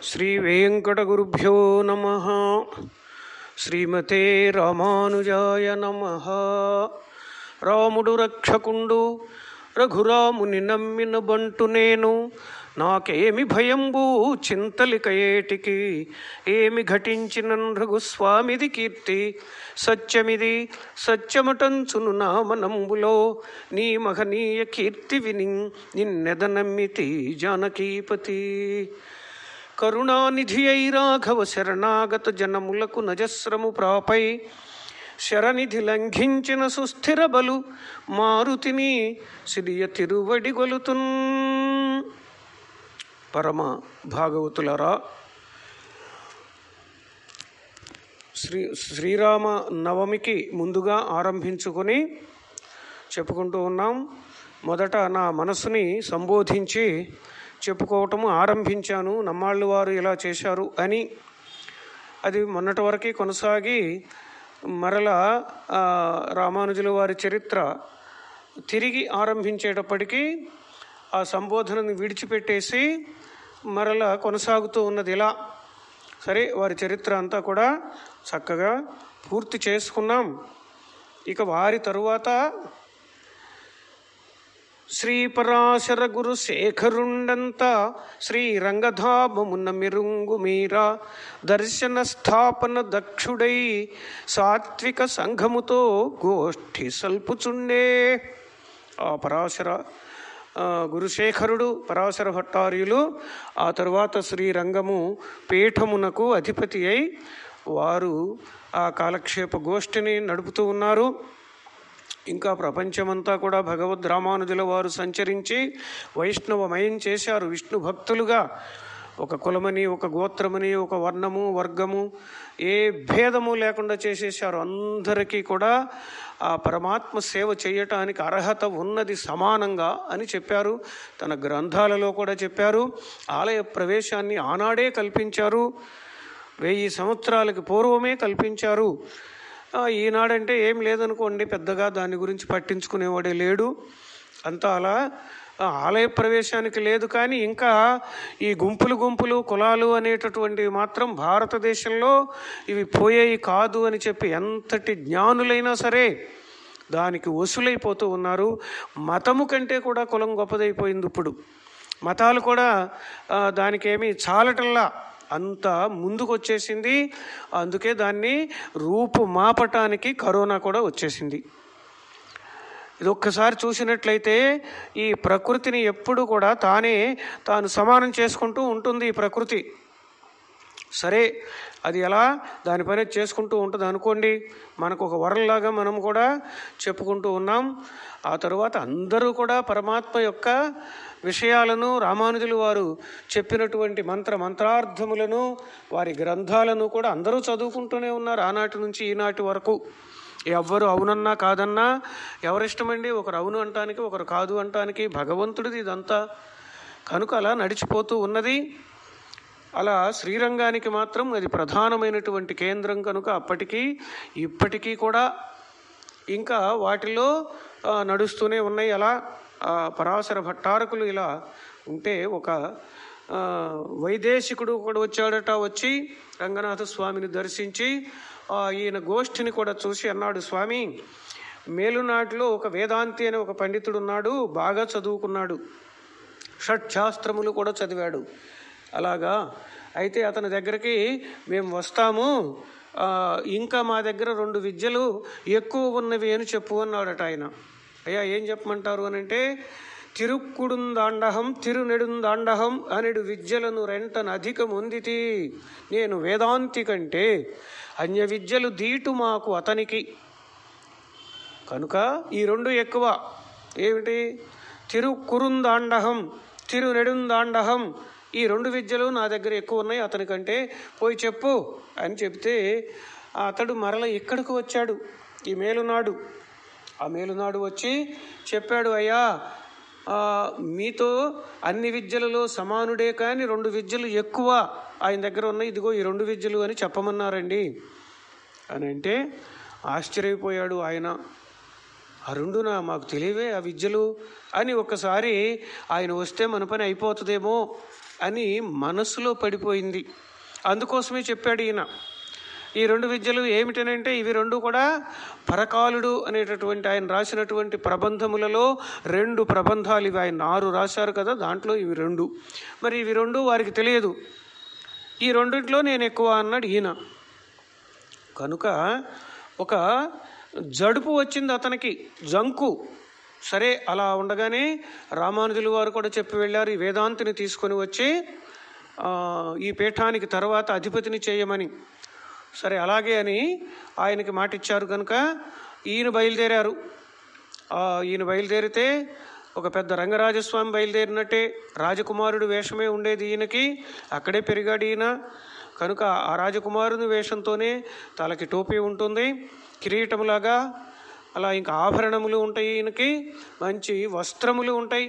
శ్రీ వెంకటగురుభ్యో నమ శ్రీమతే రామానుజాయ నమ రాముడు రక్షకుండు రఘురాముని నమ్మిన బంటు నేను నాకేమి భయంబు చింతలిక ఏటికి ఏమి ఘటించిన రఘుస్వామిది కీర్తి సత్యమిది సత్యమటంచును నా మనంబులో నీ మహనీయ కీర్తి విని నిన్నెదనమ్మితి జానకీపతి కరుణానిధి అయి రాఘవ శరణాగత జనములకు నజస్రము ప్రాపై శరనిధి లంఘించిన సుస్థిర బలు మారుతిని సిరియ తిరువడి గొలుతున్ పరమ భాగవతులరా శ్రీ శ్రీరామ నవమికి ముందుగా ఆరంభించుకొని చెప్పుకుంటూ ఉన్నాం మొదట నా మనసుని సంబోధించి చెప్పుకోవటము ఆరంభించాను నమ్మాళ్ళు వారు ఇలా చేశారు అని అది మొన్నటి వరకు కొనసాగి మరల ఆ, రామానుజుల వారి చరిత్ర తిరిగి ఆరంభించేటప్పటికీ ఆ సంబోధనని విడిచిపెట్టేసి మరల కొనసాగుతూ ఉన్నది ఇలా సరే వారి చరిత్ర అంతా కూడా చక్కగా పూర్తి చేసుకున్నాం ఇక వారి తరువాత శ్రీ పరాశర గురు శేఖరుండంత శ్రీ రంగధామమున్న మిరుంగు మీరా దర్శన స్థాపన దక్షుడై సాత్విక సంఘముతో గోష్ఠి సల్పుచుండే ఆ పరాశర ఆ, గురుశేఖరుడు పరాశర భట్టార్యులు ఆ తరువాత శ్రీరంగము పీఠమునకు అధిపతి అయి వారు ఆ కాలక్షేప గోష్ఠిని నడుపుతూ ఉన్నారు ఇంకా ప్రపంచమంతా కూడా భగవద్ రామానుజుల వారు సంచరించి వైష్ణవమయం చేశారు విష్ణు భక్తులుగా ఒక కులమని ఒక గోత్రమని ఒక వర్ణము వర్గము ఏ భేదము లేకుండా చేసేసారు అందరికీ కూడా ఆ పరమాత్మ సేవ చేయటానికి అర్హత ఉన్నది సమానంగా అని చెప్పారు తన గ్రంథాలలో కూడా చెప్పారు ఆలయ ప్రవేశాన్ని ఆనాడే కల్పించారు వెయ్యి సంవత్సరాలకి పూర్వమే కల్పించారు ఆ, ఈనాడంటే ఏం లేదనుకోండి పెద్దగా దాని గురించి పట్టించుకునేవాడే లేడు అంతా అలా ఆ, ఆలయ ప్రవేశానికి లేదు కానీ ఇంకా ఈ గుంపులు గుంపులు కులాలు అనేటటువంటివి మాత్రం భారతదేశంలో ఇవి పోయేవి కాదు అని చెప్పి ఎంతటి జ్ఞానులైనా సరే దానికి వసులైపోతూ ఉన్నారు మతము కంటే కూడా కులం గొప్పదైపోయింది ఇప్పుడు మతాలు కూడా ఆ, దానికేమీ చాలటంలా అంత ముందుకు వచ్చేసింది అందుకే దాన్ని రూపు మాపటానికి కరోనా కూడా వచ్చేసింది ఇది ఒక్కసారి చూసినట్లయితే ఈ ప్రకృతిని ఎప్పుడు కూడా తానే తాను సమానం చేసుకుంటూ ఉంటుంది ఈ ప్రకృతి సరే అది ఎలా దాని పని అది చేసుకుంటూ ఉంటుంది అనుకోండి మనకు ఒక వరంలాగా మనం కూడా చెప్పుకుంటూ ఉన్నాం ఆ తరువాత అందరూ కూడా పరమాత్మ యొక్క విషయాలను రామానుజులు వారు చెప్పినటువంటి మంత్ర మంత్రార్థములను వారి గ్రంథాలను కూడా అందరూ చదువుకుంటూనే ఉన్నారు ఆనాటి నుంచి ఈనాటి వరకు ఎవ్వరు అవునన్నా కాదన్నా ఎవరిష్టమండి ఒకరు అవును అంటానికి ఒకరు కాదు అంటానికి భగవంతుడిది ఇదంతా కనుక అలా నడిచిపోతూ ఉన్నది అలా శ్రీరంగానికి మాత్రం అది ప్రధానమైనటువంటి కేంద్రం కనుక అప్పటికీ ఇప్పటికీ కూడా ఇంకా వాటిలో ఆ, నడుస్తూనే ఉన్నాయి అలా ఆ, పరాశర భట్టారకులు ఇలా ఉంటే ఒక ఆ, వైదేశికుడు ఒకడు వచ్చాడట వచ్చి రంగనాథ స్వామిని దర్శించి ఆ, ఈయన గోష్ఠిని కూడా చూసి అన్నాడు స్వామి మేలునాటిలో ఒక వేదాంతి అనే ఒక పండితుడు ఉన్నాడు బాగా చదువుకున్నాడు షట్శాస్త్రములు కూడా చదివాడు అలాగా అయితే అతని దగ్గరికి మేము వస్తాము ఆ, ఇంకా మా దగ్గర రెండు విద్యలు ఎక్కువ ఉన్నవి అని చెప్పు అన్నాడట ఆయన అయ్యా ఏం చెప్పమంటారు అని అంటే తిరుక్కుడుందాండహం తిరునెడుందాండహం అనెడు విద్యలను రెంటను అధికముందితి నేను వేదాంతి కంటే అన్య విద్యలు దీటు మాకు అతనికి కనుక ఈ రెండు ఎక్కువ ఏమిటి తిరు కురుందాండహం తిరు నెడుందాండహం ఈ రెండు విద్యలు నా దగ్గర ఎక్కువ ఉన్నాయి అతనికంటే పోయి చెప్పు అని చెప్తే అతడు మరల ఇక్కడికి వచ్చాడు ఈ మేలునాడు ఆ మేలునాడు వచ్చి చెప్పాడు అయ్యా ఆ, మీతో అన్ని విద్యలలో సమానుడే కానీ రెండు విద్యలు ఎక్కువ ఆయన దగ్గర ఉన్నాయి ఇదిగో ఈ రెండు విద్యలు అని చెప్పమన్నారండి అని అంటే ఆశ్చర్యపోయాడు ఆయన ఆ రెండునా మాకు తెలియవే ఆ విద్యలు అని ఒక్కసారి ఆయన వస్తే మన పని అయిపోతుందేమో అని మనసులో పడిపోయింది అందుకోసమే చెప్పాడు ఈయన ఈ రెండు విద్యలు ఏమిటనంటే ఇవి రెండు కూడా పరకాలుడు అనేటటువంటి ఆయన రాసినటువంటి ప్రబంధములలో రెండు ప్రబంధాలు ఇవి ఆయన ఆరు రాశారు కదా దాంట్లో ఇవి రెండు మరి ఇవి రెండు వారికి తెలియదు ఈ రెండిట్లో నేను ఎక్కువ అన్నాడు ఈయన కనుక ఒక జడుపు వచ్చింది అతనికి జంకు సరే అలా ఉండగానే రామానుజులు వారు కూడా చెప్పి వెళ్ళారు ఈ వేదాంతిని తీసుకొని వచ్చి ఆ, ఈ పీఠానికి తర్వాత అధిపతిని చేయమని సరే అలాగే అని ఆయనకి మాట ఇచ్చారు కనుక ఈయన బయలుదేరారు ఆ, ఈయన బయలుదేరితే ఒక పెద్ద రంగరాజస్వామి బయలుదేరినట్టే రాజకుమారుడు వేషమే ఉండేది ఈయనకి అక్కడే పెరిగాడు ఈయన కనుక ఆ రాజకుమారుని వేషంతోనే తలకి టోపీ ఉంటుంది కిరీటములాగా అలా ఇంకా ఆభరణములు ఉంటాయి ఈయనకి మంచి వస్త్రములు ఉంటాయి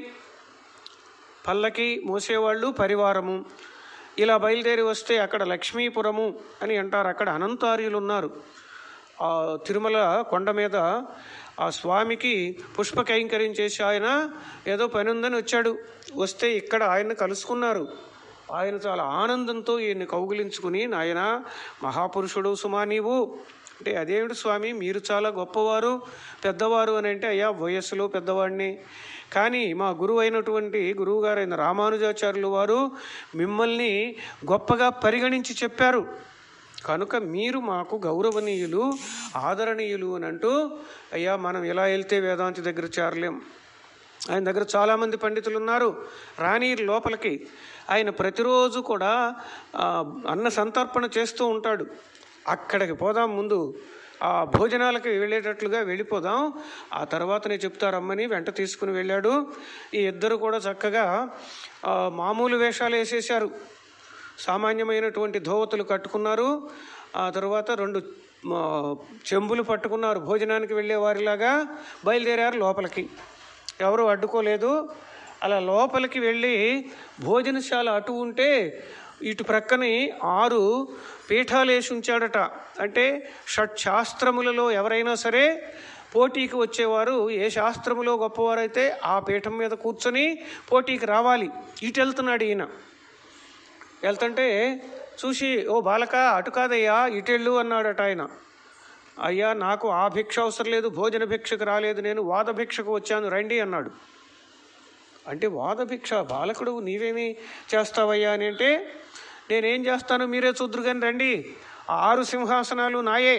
పల్లకి మోసేవాళ్ళు పరివారము ఇలా బయలుదేరి వస్తే అక్కడ లక్ష్మీపురము అని అంటారు అక్కడ అనంతార్యులు ఉన్నారు ఆ తిరుమల కొండ మీద ఆ స్వామికి పుష్ప కైంకర్యం చేసి ఆయన ఏదో పని ఉందని వచ్చాడు వస్తే ఇక్కడ ఆయన కలుసుకున్నారు ఆయన చాలా ఆనందంతో ఈయన్ని కౌగిలించుకుని నాయన మహాపురుషుడు సుమా నీవు అంటే అదేమిటి స్వామి మీరు చాలా గొప్పవారు పెద్దవారు అని అంటే అయ్యా వయస్సులో పెద్దవాడిని కానీ మా గురువు అయినటువంటి గురువు గారైన రామానుజాచార్యులు వారు మిమ్మల్ని గొప్పగా పరిగణించి చెప్పారు కనుక మీరు మాకు గౌరవనీయులు ఆదరణీయులు అని అంటూ అయ్యా మనం ఎలా వెళ్తే వేదాంతి దగ్గర చేరలేం ఆయన దగ్గర చాలామంది పండితులు ఉన్నారు రాని లోపలికి ఆయన ప్రతిరోజు కూడా ఆ, అన్న సంతర్పణ చేస్తూ ఉంటాడు అక్కడికి పోదాం ముందు ఆ భోజనాలకి వెళ్ళేటట్లుగా వెళ్ళిపోదాం ఆ తర్వాతనే చెప్తారమ్మని వెంట తీసుకుని వెళ్ళాడు ఈ ఇద్దరు కూడా చక్కగా ఆ, మామూలు వేషాలు వేసేశారు సామాన్యమైనటువంటి ధోవతులు కట్టుకున్నారు ఆ తర్వాత రెండు ఆ, చెంబులు పట్టుకున్నారు భోజనానికి వెళ్ళే వారిలాగా బయలుదేరారు లోపలికి ఎవరు అడ్డుకోలేదు అలా లోపలికి వెళ్ళి భోజనశాల అటు ఉంటే ఇటు ప్రక్కని ఆరు పీఠాలు వేసి ఉంచాడట అంటే షట్ శాస్త్రములలో ఎవరైనా సరే పోటీకి వచ్చేవారు ఏ శాస్త్రములో గొప్పవారైతే ఆ పీఠం మీద కూర్చొని పోటీకి రావాలి ఇటు వెళ్తున్నాడు ఈయన వెళ్తుంటే చూసి ఓ బాలక అటు కాదయ్యా ఇటెళ్ళు అన్నాడట ఆయన అయ్యా నాకు ఆ భిక్ష అవసరం లేదు భోజన భిక్షకు రాలేదు నేను వాద భిక్షకు వచ్చాను రండి అన్నాడు అంటే వాద భిక్ష బాలకుడు నీవేమి చేస్తావయ్యా అని అంటే నేనేం చేస్తాను మీరే చూద్దరు కానీ రండి ఆ ఆరు సింహాసనాలు నాయే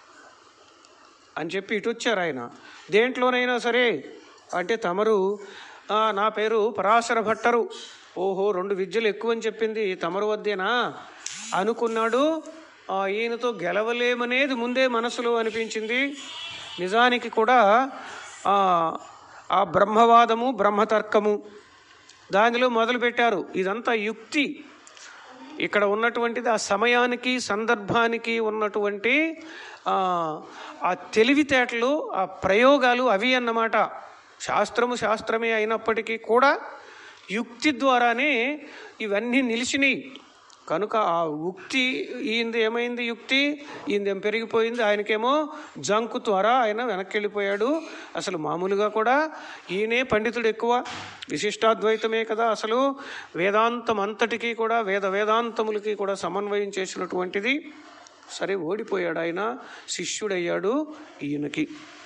అని చెప్పి ఇటు వచ్చారు ఆయన దేంట్లోనైనా సరే అంటే తమరు "ఆ, నా పేరు పరాశర భట్టరు ఓహో రెండు విద్యలు ఎక్కువ అని చెప్పింది తమరు వద్దేనా అనుకున్నాడు ఆ, ఈయనతో గెలవలేమనేది ముందే మనసులో అనిపించింది నిజానికి కూడా ఆ, ఆ బ్రహ్మవాదము బ్రహ్మతర్కము దానిలో మొదలుపెట్టారు ఇదంతా యుక్తి ఇక్కడ ఉన్నటువంటిది ఆ సమయానికి సందర్భానికి ఉన్నటువంటి ఆ, ఆ తెలివితేటలు ఆ ప్రయోగాలు అవి అన్నమాట శాస్త్రము శాస్త్రమే అయినప్పటికీ కూడా యుక్తి ద్వారానే ఇవన్నీ నిలిచినాయి కనుక ఆ ఉక్తి ఈయనది ఏమైంది యుక్తి ఈయనదేం పెరిగిపోయింది ఆయనకేమో జంకు ద్వారా ఆయన వెనక్కి వెళ్ళిపోయాడు అసలు మామూలుగా కూడా ఈయనే పండితుడు ఎక్కువ విశిష్టాద్వైతమే కదా అసలు వేదాంతం అంతటికీ కూడా వేద వేదాంతములకి కూడా సమన్వయం చేసినటువంటిది సరే ఓడిపోయాడు ఆయన శిష్యుడయ్యాడు ఈయనకి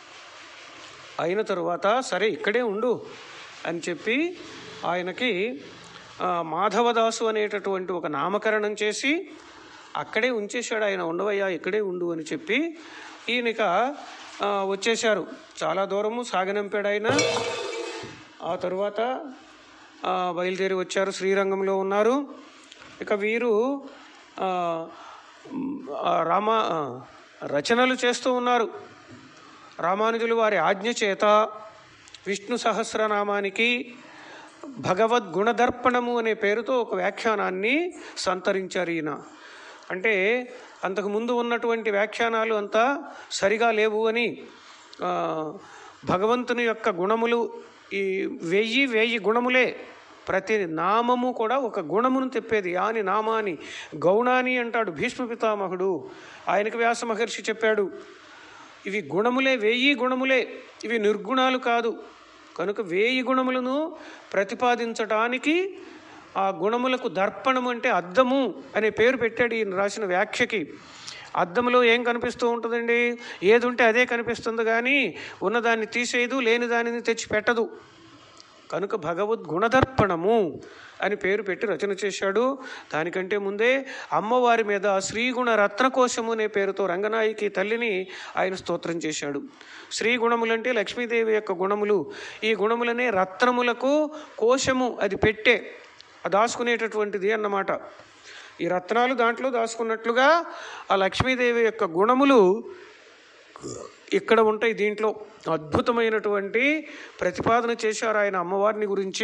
అయిన తరువాత సరే ఇక్కడే ఉండు అని చెప్పి ఆయనకి ఆ, మాధవదాసు అనేటటువంటి ఒక నామకరణం చేసి అక్కడే ఉంచేశాడు ఆయన ఉండవయ్యా ఇక్కడే ఉండు అని చెప్పి ఈయనక ఆ, వచ్చేశారు చాలా దూరము సాగనంపాడు ఆయన ఆ తరువాత ఆ, బయలుదేరి వచ్చారు శ్రీరంగంలో ఉన్నారు ఇక వీరు ఆ, మ్, ఆ, రామ ఆ, రచనలు చేస్తూ ఉన్నారు రామానుజులు వారి ఆజ్ఞ చేత విష్ణు సహస్రనామానికి భగవద్ గుణదర్పణము అనే పేరుతో ఒక వ్యాఖ్యానాన్ని సంతరించారు ఈయన అంటే అంతకుముందు ఉన్నటువంటి వ్యాఖ్యానాలు అంతా సరిగా లేవు అని ఆ, భగవంతుని యొక్క గుణములు ఈ వెయ్యి వెయ్యి గుణములే ప్రతి నామము కూడా ఒక గుణమును తెప్పేది యాని నామాని గౌణాని అంటాడు భీష్మ పితామహుడు ఆయనకు వ్యాస మహర్షి చెప్పాడు ఇవి గుణములే వేయి గుణములే ఇవి నిర్గుణాలు కాదు కనుక వేయి గుణములను ప్రతిపాదించటానికి ఆ గుణములకు దర్పణం అంటే అద్దము అనే పేరు పెట్టాడు ఈయన రాసిన వ్యాఖ్యకి అద్దంలో ఏం కనిపిస్తూ ఉంటుందండి ఏది ఉంటే అదే కనిపిస్తుంది కానీ ఉన్నదాన్ని తీసేయదు లేని దానిని తెచ్చి పెట్టదు కనుక భగవద్ గుణదర్పణము అని పేరు పెట్టి రచన చేశాడు దానికంటే ముందే అమ్మవారి మీద శ్రీగుణ రత్నకోశము అనే పేరుతో రంగనాయకి తల్లిని ఆయన స్తోత్రం చేశాడు శ్రీ గుణములంటే లక్ష్మీదేవి యొక్క గుణములు ఈ గుణములనే రత్నములకు కోశము అది పెట్టే దాచుకునేటటువంటిది అన్నమాట ఈ రత్నాలు దాంట్లో దాచుకున్నట్లుగా ఆ లక్ష్మీదేవి యొక్క గుణములు ఇక్కడ ఉంటాయి దీంట్లో అద్భుతమైనటువంటి ప్రతిపాదన చేశారు ఆయన అమ్మవారిని గురించి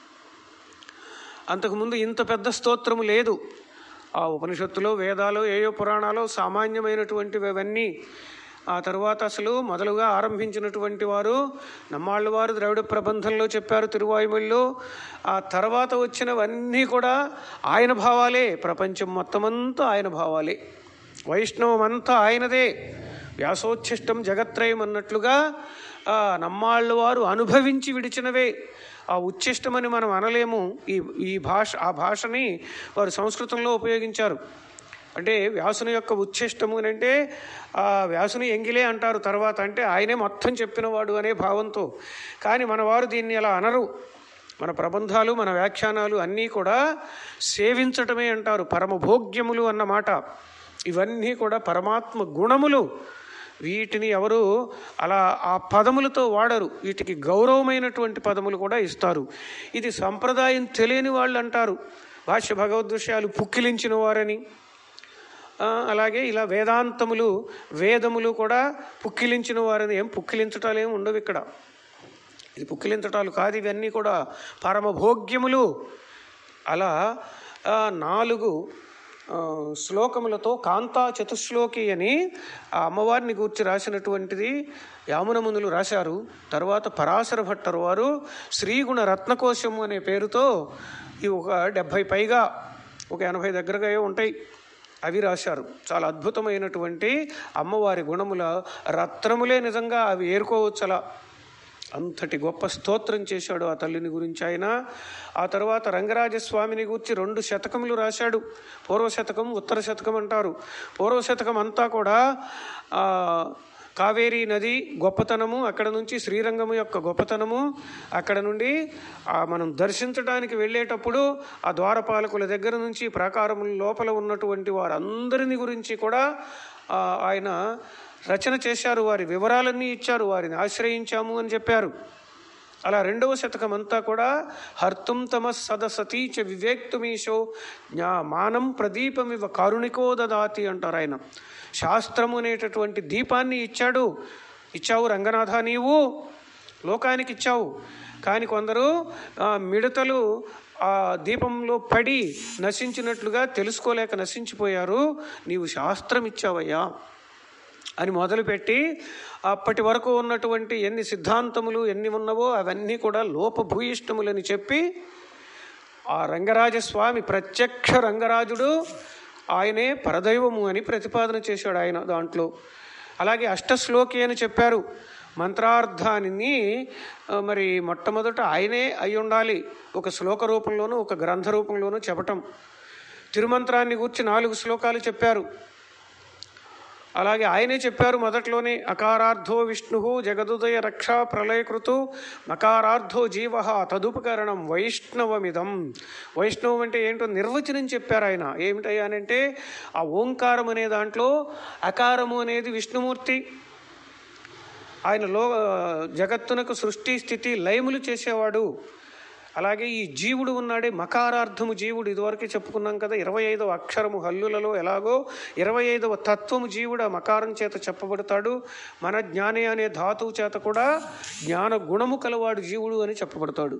అంతకుముందు ఇంత పెద్ద స్తోత్రము లేదు ఆ ఉపనిషత్తులో వేదాలు ఏయో పురాణాలు సామాన్యమైనటువంటివి అవన్నీ ఆ తర్వాత అసలు మొదలుగా ఆరంభించినటువంటి వారు నమ్మాళ్ళ వారు ద్రవిడ ప్రబంధంలో చెప్పారు తిరువాయుమల్లో ఆ తర్వాత వచ్చినవన్నీ కూడా ఆయన భావాలే ప్రపంచం మొత్తమంతా ఆయన భావాలే వైష్ణవం అంతా ఆయనదే వ్యాసోచ్ఛిష్టం జగత్రయం అన్నట్లుగా ఆ నమ్మాళ్ళ వారు అనుభవించి విడిచినవే ఆ ఉచ్ఛిష్టమని మనం అనలేము ఈ ఈ భాష ఆ భాషని వారు సంస్కృతంలో ఉపయోగించారు అంటే వ్యాసుని యొక్క ఉచ్ఛిష్టము అని అంటే ఆ వ్యాసుని ఎంగిలే అంటారు తర్వాత అంటే ఆయనే మొత్తం చెప్పినవాడు అనే భావంతో కానీ మన వారు దీన్ని అలా అనరు మన ప్రబంధాలు మన వ్యాఖ్యానాలు అన్నీ కూడా సేవించటమే అంటారు పరమభోగ్యములు అన్నమాట ఇవన్నీ కూడా పరమాత్మ గుణములు వీటిని ఎవరు అలా ఆ పదములతో వాడరు వీటికి గౌరవమైనటువంటి పదములు కూడా ఇస్తారు ఇది సంప్రదాయం తెలియని వాళ్ళు అంటారు భాష్య భగవద్విషయాలు పుక్కిలించిన వారని ఆ, అలాగే ఇలా వేదాంతములు వేదములు కూడా పుక్కిలించిన వారని ఏం పుక్కిలించటాలు ఏం ఉండవు ఇక్కడ ఇది పుక్కిలించటాలు కాదు ఇవన్నీ కూడా పరమభోగ్యములు అలా ఆ, నాలుగు ఆ, శ్లోకములతో కాంతా చతుశ్లోకి అని ఆ అమ్మవారిని గూర్చి రాసినటువంటిది యామునమునులు రాశారు తర్వాత పరాశర భట్టరు వారు శ్రీగుణ రత్నకోశము అనే పేరుతో ఈ ఒక డెబ్భై పైగా ఒక ఎనభై దగ్గరగా ఏ ఉంటాయి అవి రాశారు చాలా అద్భుతమైనటువంటి అమ్మవారి గుణముల రత్నములే నిజంగా అవి ఏరుకోవచ్చు అలా అంతటి గొప్ప స్తోత్రం చేశాడు ఆ తల్లిని గురించి ఆయన ఆ తర్వాత రంగరాజస్వామిని గురించి రెండు శతకములు రాశాడు పూర్వ శతకం ఉత్తర శతకం అంటారు పూర్వ శతకం అంతా కూడా ఆ, కావేరీ నది గొప్పతనము అక్కడ నుంచి శ్రీరంగము యొక్క గొప్పతనము అక్కడ నుండి ఆ మనం దర్శించడానికి వెళ్ళేటప్పుడు ఆ ద్వారపాలకుల దగ్గర నుంచి ప్రాకారముల లోపల ఉన్నటువంటి వారందరిని గురించి కూడా ఆ, ఆయన రచన చేశారు వారి వివరాలన్నీ ఇచ్చారు వారిని ఆశ్రయించాము అని చెప్పారు అలా రెండవ శతకం అంతా కూడా హర్తుం తమ సదసతీ చ వివేక్తుమీశో జ్ఞా మానం ప్రదీపమివ కారుణికో దదాతి అంటారు ఆయన శాస్త్రము అనేటటువంటి దీపాన్ని ఇచ్చాడు ఇచ్చావు రంగనాథ నీవు లోకానికి ఇచ్చావు కానీ కొందరు ఆ, మిడతలు ఆ దీపంలో పడి నశించినట్లుగా తెలుసుకోలేక నశించిపోయారు నీవు శాస్త్రం ఇచ్చావయ్యా అని మొదలుపెట్టి అప్పటి వరకు ఉన్నటువంటి ఎన్ని సిద్ధాంతములు ఎన్ని ఉన్నవో అవన్నీ కూడా లోపభూయిష్టములని చెప్పి ఆ రంగరాజస్వామి ప్రత్యక్ష రంగరాజుడు ఆయనే పరదైవము అని ప్రతిపాదన చేశాడు ఆయన దాంట్లో అలాగే అష్టశ్లోకి అని చెప్పారు మంత్రార్థాన్ని ఆ, మరి మొట్టమొదట ఆయనే అయి ఉండాలి ఒక శ్లోక రూపంలోనూ ఒక గ్రంథ రూపంలోనూ చెప్పటం తిరుమంత్రాన్ని గూర్చి నాలుగు శ్లోకాలు చెప్పారు అలాగే ఆయనే చెప్పారు మొదట్లోనే అకారార్థో విష్ణు జగదుదయ రక్షా ప్రళయకృతు మకారార్థో జీవ తదుపకరణం వైష్ణవమిదం వైష్ణవం అంటే ఏంటో నిర్వచనం చెప్పారు ఆయన ఏమిటయ్యా అని అంటే ఆ ఓంకారం అనే దాంట్లో అకారము అనేది విష్ణుమూర్తి ఆయన లో జగత్తునకు సృష్టి స్థితి లయములు చేసేవాడు అలాగే ఈ జీవుడు ఉన్నాడే మకారార్థము జీవుడు ఇదివరకే చెప్పుకున్నాం కదా ఇరవై ఐదవ అక్షరము హల్లులలో ఎలాగో ఇరవై ఐదవ తత్వము జీవుడు ఆ మకారం చేత చెప్పబడతాడు మన జ్ఞానే అనే ధాతువు చేత కూడా జ్ఞాన గుణము కలవాడు జీవుడు అని చెప్పబడతాడు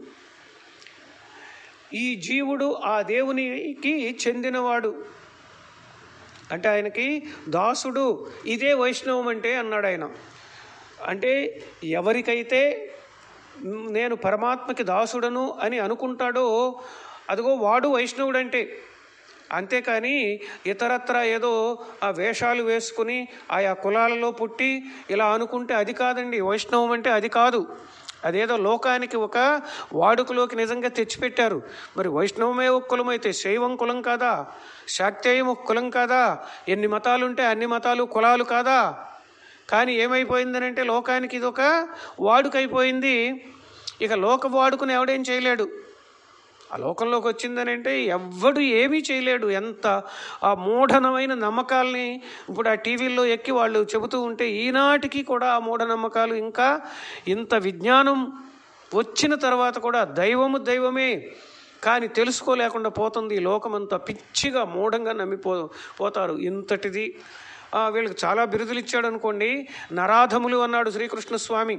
ఈ జీవుడు ఆ దేవునికి చెందినవాడు అంటే ఆయనకి దాసుడు ఇదే వైష్ణవం అంటే అన్నాడు ఆయన అంటే ఎవరికైతే "మ్, నేను పరమాత్మకి దాసుడను అని అనుకుంటాడో అదిగో వాడు వైష్ణవుడు అంటే అంతేకాని ఇతరత్ర ఏదో ఆ వేషాలు వేసుకుని ఆయా కులాలలో పుట్టి ఇలా అనుకుంటే అది కాదండి వైష్ణవం అంటే అది కాదు అదేదో లోకానికి ఒక వాడుకలోకి నిజంగా తెచ్చిపెట్టారు మరి వైష్ణవమే ఒక కులం అయితే శైవం కులం కాదా శాక్తేయం ఒక కులం కాదా ఎన్ని మతాలు ఉంటే అన్ని మతాలు కులాలు కాదా కానీ ఏమైపోయిందనంటే లోకానికి ఇది ఒక వాడుకైపోయింది ఇక లోక వాడుకుని ఎవడేం చేయలేడు ఆ లోకంలోకి వచ్చిందని అంటే ఎవ్వడు ఏమీ చేయలేడు ఎంత ఆ మూఢనమైన నమ్మకాల్ని ఇప్పుడు ఆ టీవీల్లో ఎక్కి వాళ్ళు చెబుతూ ఉంటే ఈనాటికి కూడా ఆ మూఢనమ్మకాలు ఇంకా ఇంత విజ్ఞానం వచ్చిన తర్వాత కూడా దైవము దైవమే కానీ తెలుసుకోలేకుండా పోతుంది ఈ లోకమంతా పిచ్చిగా మూఢంగా నమ్మిపో పోతారు ఇంతటిది ఆ, వీళ్ళకి చాలా బిరుదులు ఇచ్చాడు అనుకోండి నరాధములు అన్నాడు శ్రీకృష్ణ స్వామి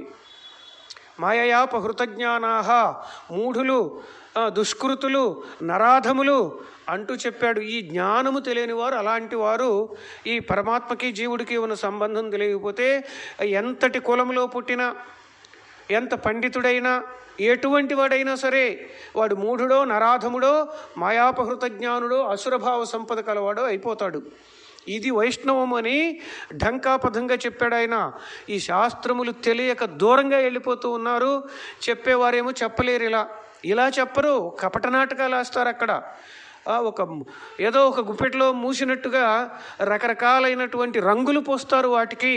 మాయయాపహృతజ్ఞానాహ మూఢులు ఆ, దుష్కృతులు నరాధములు అంటూ చెప్పాడు ఈ జ్ఞానము తెలియని వారు అలాంటి వారు ఈ పరమాత్మకి జీవుడికి ఉన్న సంబంధం తెలియకపోతే ఎంతటి కులంలో పుట్టినా ఎంత పండితుడైనా ఎటువంటి వాడైనా సరే వాడు మూఢుడో నరాధముడో మాయాపహృత జ్ఞానుడో అసురభావ సంపద కలవాడో అయిపోతాడు ఇది వైష్ణవం అని ఢంకాపథంగా చెప్పాడు ఆయన ఈ శాస్త్రములు తెలియక దూరంగా వెళ్ళిపోతూ ఉన్నారు చెప్పేవారేమో చెప్పలేరు ఇలా ఇలా చెప్పరు కపట నాటకాలు వేస్తారు అక్కడ ఆ, ఒక ఏదో ఒక గుప్పెట్లో మూసినట్టుగా రకరకాలైనటువంటి రంగులు పోస్తారు వాటికి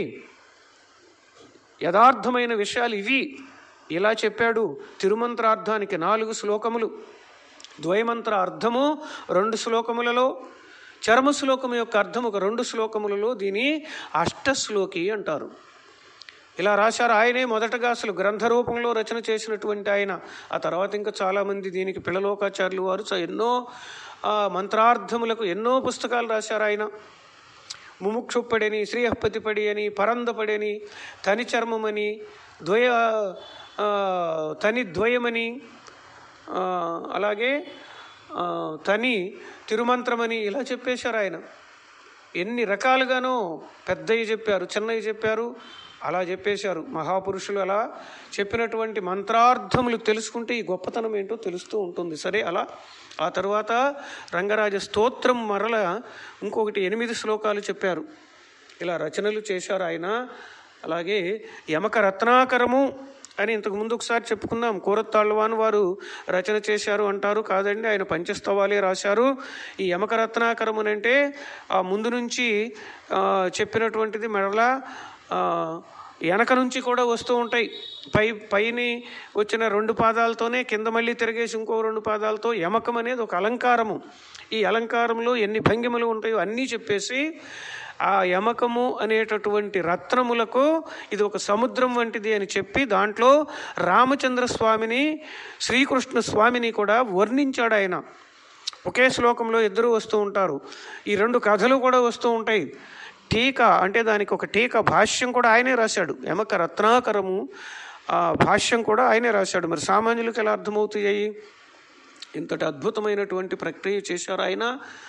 యథార్థమైన విషయాలు ఇవి ఇలా చెప్పాడు తిరుమంత్రార్థానికి నాలుగు శ్లోకములు ద్వయమంత్ర అర్థము రెండు శ్లోకములలో చరమ శ్లోకం యొక్క అర్థం ఒక రెండు శ్లోకములలో దీని అష్టశ్లోకి అంటారు ఇలా రాశారు ఆయనే మొదటగా అసలు గ్రంథ రూపంలో రచన చేసినటువంటి ఆయన ఆ తర్వాత ఇంకా చాలామంది దీనికి పిల్లలోకాచార్యులు వారు చ- ఎన్నో ఆ, మంత్రార్థములకు ఎన్నో పుస్తకాలు రాశారు ఆయన ముముక్షుప్పడని శ్రీహపతిపడి అని పరందపడని తని చర్మమని ద్వయ ఆ, తని ద్వయమని ఆ, అలాగే ఆ, తని తిరుమంత్రమని ఇలా చెప్పేశారు ఆయన ఎన్ని రకాలుగానో పెద్దవి చెప్పారు చిన్నవి చెప్పారు అలా చెప్పేశారు మహాపురుషులు అలా చెప్పినటువంటి మంత్రార్థములు తెలుసుకుంటే ఈ గొప్పతనం ఏంటో తెలుస్తూ ఉంటుంది సరే అలా ఆ తర్వాత రంగరాజ స్తోత్రం మరల ఇంకొకటి ఎనిమిది శ్లోకాలు చెప్పారు ఇలా రచనలు చేశారు ఆయన అలాగే యమక రత్నాకరము అని ఇంతకు ముందు ఒకసారి చెప్పుకుందాం కూరత్తాళ్ళవాన్ వారు రచన చేశారు అంటారు కాదండి ఆయన పంచస్తవాలే రాశారు ఈ యమక రత్నాకరం అని అంటే ఆ ముందు నుంచి ఆ, చెప్పినటువంటిది మరలా ఆ, వెనక నుంచి కూడా వస్తూ ఉంటాయి పై పైని వచ్చిన రెండు పాదాలతోనే కింద మళ్ళీ తిరిగేసి ఇంకో రెండు పాదాలతో యమకం అనేది ఒక అలంకారము ఈ అలంకారంలో ఎన్ని భంగిమలు ఉంటాయో అన్నీ చెప్పేసి ఆ యమకము అనేటటువంటి రత్నములకు ఇది ఒక సముద్రం వంటిది అని చెప్పి దాంట్లో రామచంద్ర స్వామిని శ్రీకృష్ణ స్వామిని కూడా వర్ణించాడు ఆయన ఒకే శ్లోకంలో ఇద్దరు వస్తూ ఉంటారు ఈ రెండు కథలు కూడా వస్తూ ఉంటాయి టీకా అంటే దానికి ఒక టీకా భాష్యం కూడా ఆయనే రాశాడు యమక రత్నాకరము ఆ భాష్యం కూడా ఆయనే రాశాడు మరి సామాన్యులకు ఎలా అర్థమవుతాయి ఇంతటి అద్భుతమైనటువంటి ప్రక్రియ చేశారు ఆయన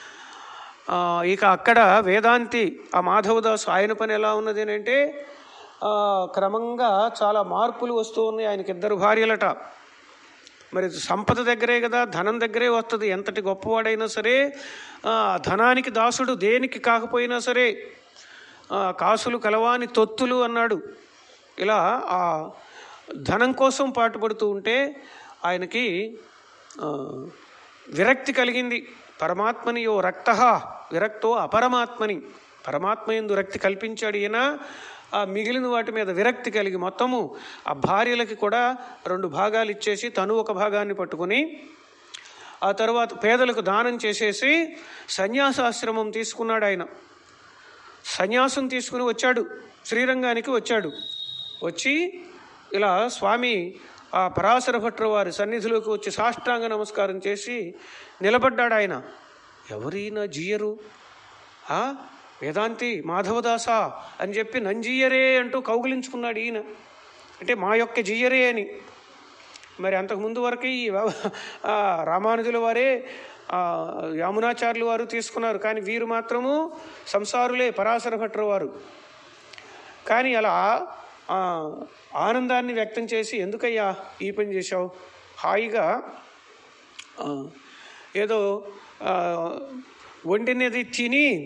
ఆ, ఇక అక్కడ వేదాంతి ఆ మాధవదాసు ఆయన పని ఎలా ఉన్నది అని అంటే ఆ, క్రమంగా చాలా మార్పులు వస్తూ ఉన్నాయి ఆయనకి ఇద్దరు భార్యలట మరి సంపద దగ్గరే కదా ధనం దగ్గరే వస్తుంది ఎంతటి గొప్పవాడైనా సరే ఆ, ధనానికి దాసుడు దేనికి కాకపోయినా సరే ఆ, కాసులు కలవాని తొత్తులు అన్నాడు ఇలా ఆ ధనం కోసం పాటుపడుతూ ఉంటే ఆయనకి ఆ, విరక్తి కలిగింది పరమాత్మని యో రక్త విరక్తో అపరమాత్మని పరమాత్మ ఎందు రక్తి కల్పించాడు ఈయన ఆ మిగిలిన వాటి మీద విరక్తి కలిగి మొత్తము ఆ భార్యలకి కూడా రెండు భాగాలు ఇచ్చేసి తను ఒక భాగాన్ని పట్టుకొని ఆ తర్వాత పేదలకు దానం చేసేసి సన్యాసాశ్రమం తీసుకున్నాడు ఆయన సన్యాసం తీసుకుని వచ్చాడు శ్రీరంగానికి వచ్చాడు వచ్చి ఇలా స్వామి ఆ పరాశర భట్ర వారి సన్నిధిలోకి వచ్చి సాష్టాంగ నమస్కారం చేసి నిలబడ్డాడు ఆయన ఎవరైనా జీయరు ఆ వేదాంతి మాధవదాస అని చెప్పి నంజీయరే అంటూ కౌగిలించుకున్నాడు ఈయన అంటే మా యొక్క జీయరే అని మరి అంతకు ముందు వరకు ఈ వ్యవ- ఆ, రామానుజుల వారే ఆ, యామునాచార్యులు వారు తీసుకున్నారు కానీ వీరు మాత్రము సంసారులే పరాశర భట్ర వారు కానీ అలా ఆ, ఆనందాన్ని వ్యక్తం చేసి ఎందుకయ్యా ఈ పని చేశావు హాయిగా ఆ, ఏదో ఆ, వండినది తిని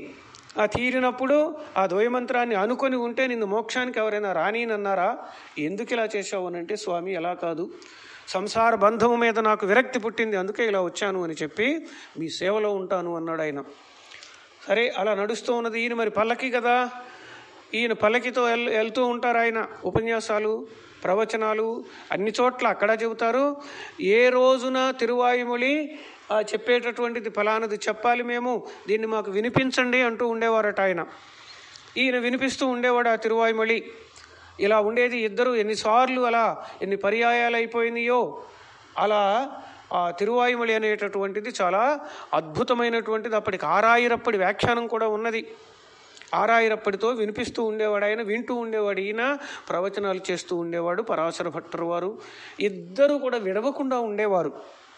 ఆ తీరినప్పుడు ఆ ద్వయమంత్రాన్ని అనుకొని ఉంటే నిన్ను మోక్షానికి ఎవరైనా రానీనన్నారా ఎందుకు ఇలా చేశావు అని అంటే స్వామి ఎలా కాదు సంసార బంధము మీద నాకు విరక్తి పుట్టింది అందుకే ఇలా వచ్చాను అని చెప్పి మీ సేవలో ఉంటాను అన్నాడు ఆయన సరే అలా నడుస్తూ ఉన్నది ఈయన మరి పల్లకి కదా ఈయన పల్లకితో వెల్ వెళ్తూ ఉంటారు ఆయన ఉపన్యాసాలు ప్రవచనాలు అన్ని చోట్ల అక్కడ చెబుతారు ఏ రోజున తిరువాయుమొళి ఆ చెప్పేటటువంటిది ఫలానది చెప్పాలి మేము దీన్ని మాకు వినిపించండి అంటూ ఉండేవారట ఆయన ఈయన వినిపిస్తూ ఉండేవాడు ఆ తిరువాయుమొళి ఇలా ఉండేది ఇద్దరు ఎన్నిసార్లు అలా ఎన్ని పర్యాయాలు అయిపోయినాయో అలా ఆ తిరువాయుమొళి అనేటటువంటిది చాలా అద్భుతమైనటువంటిది అప్పటికి ఆరాయిరప్పటి వ్యాఖ్యానం కూడా ఉన్నది ఆరాయిరప్పటితో వినిపిస్తూ ఉండేవాడు ఆయన వింటూ ఉండేవాడు ఈయన ప్రవచనాలు చేస్తూ ఉండేవాడు పరాశర భట్టరు వారు ఇద్దరు కూడా విడవకుండా ఉండేవారు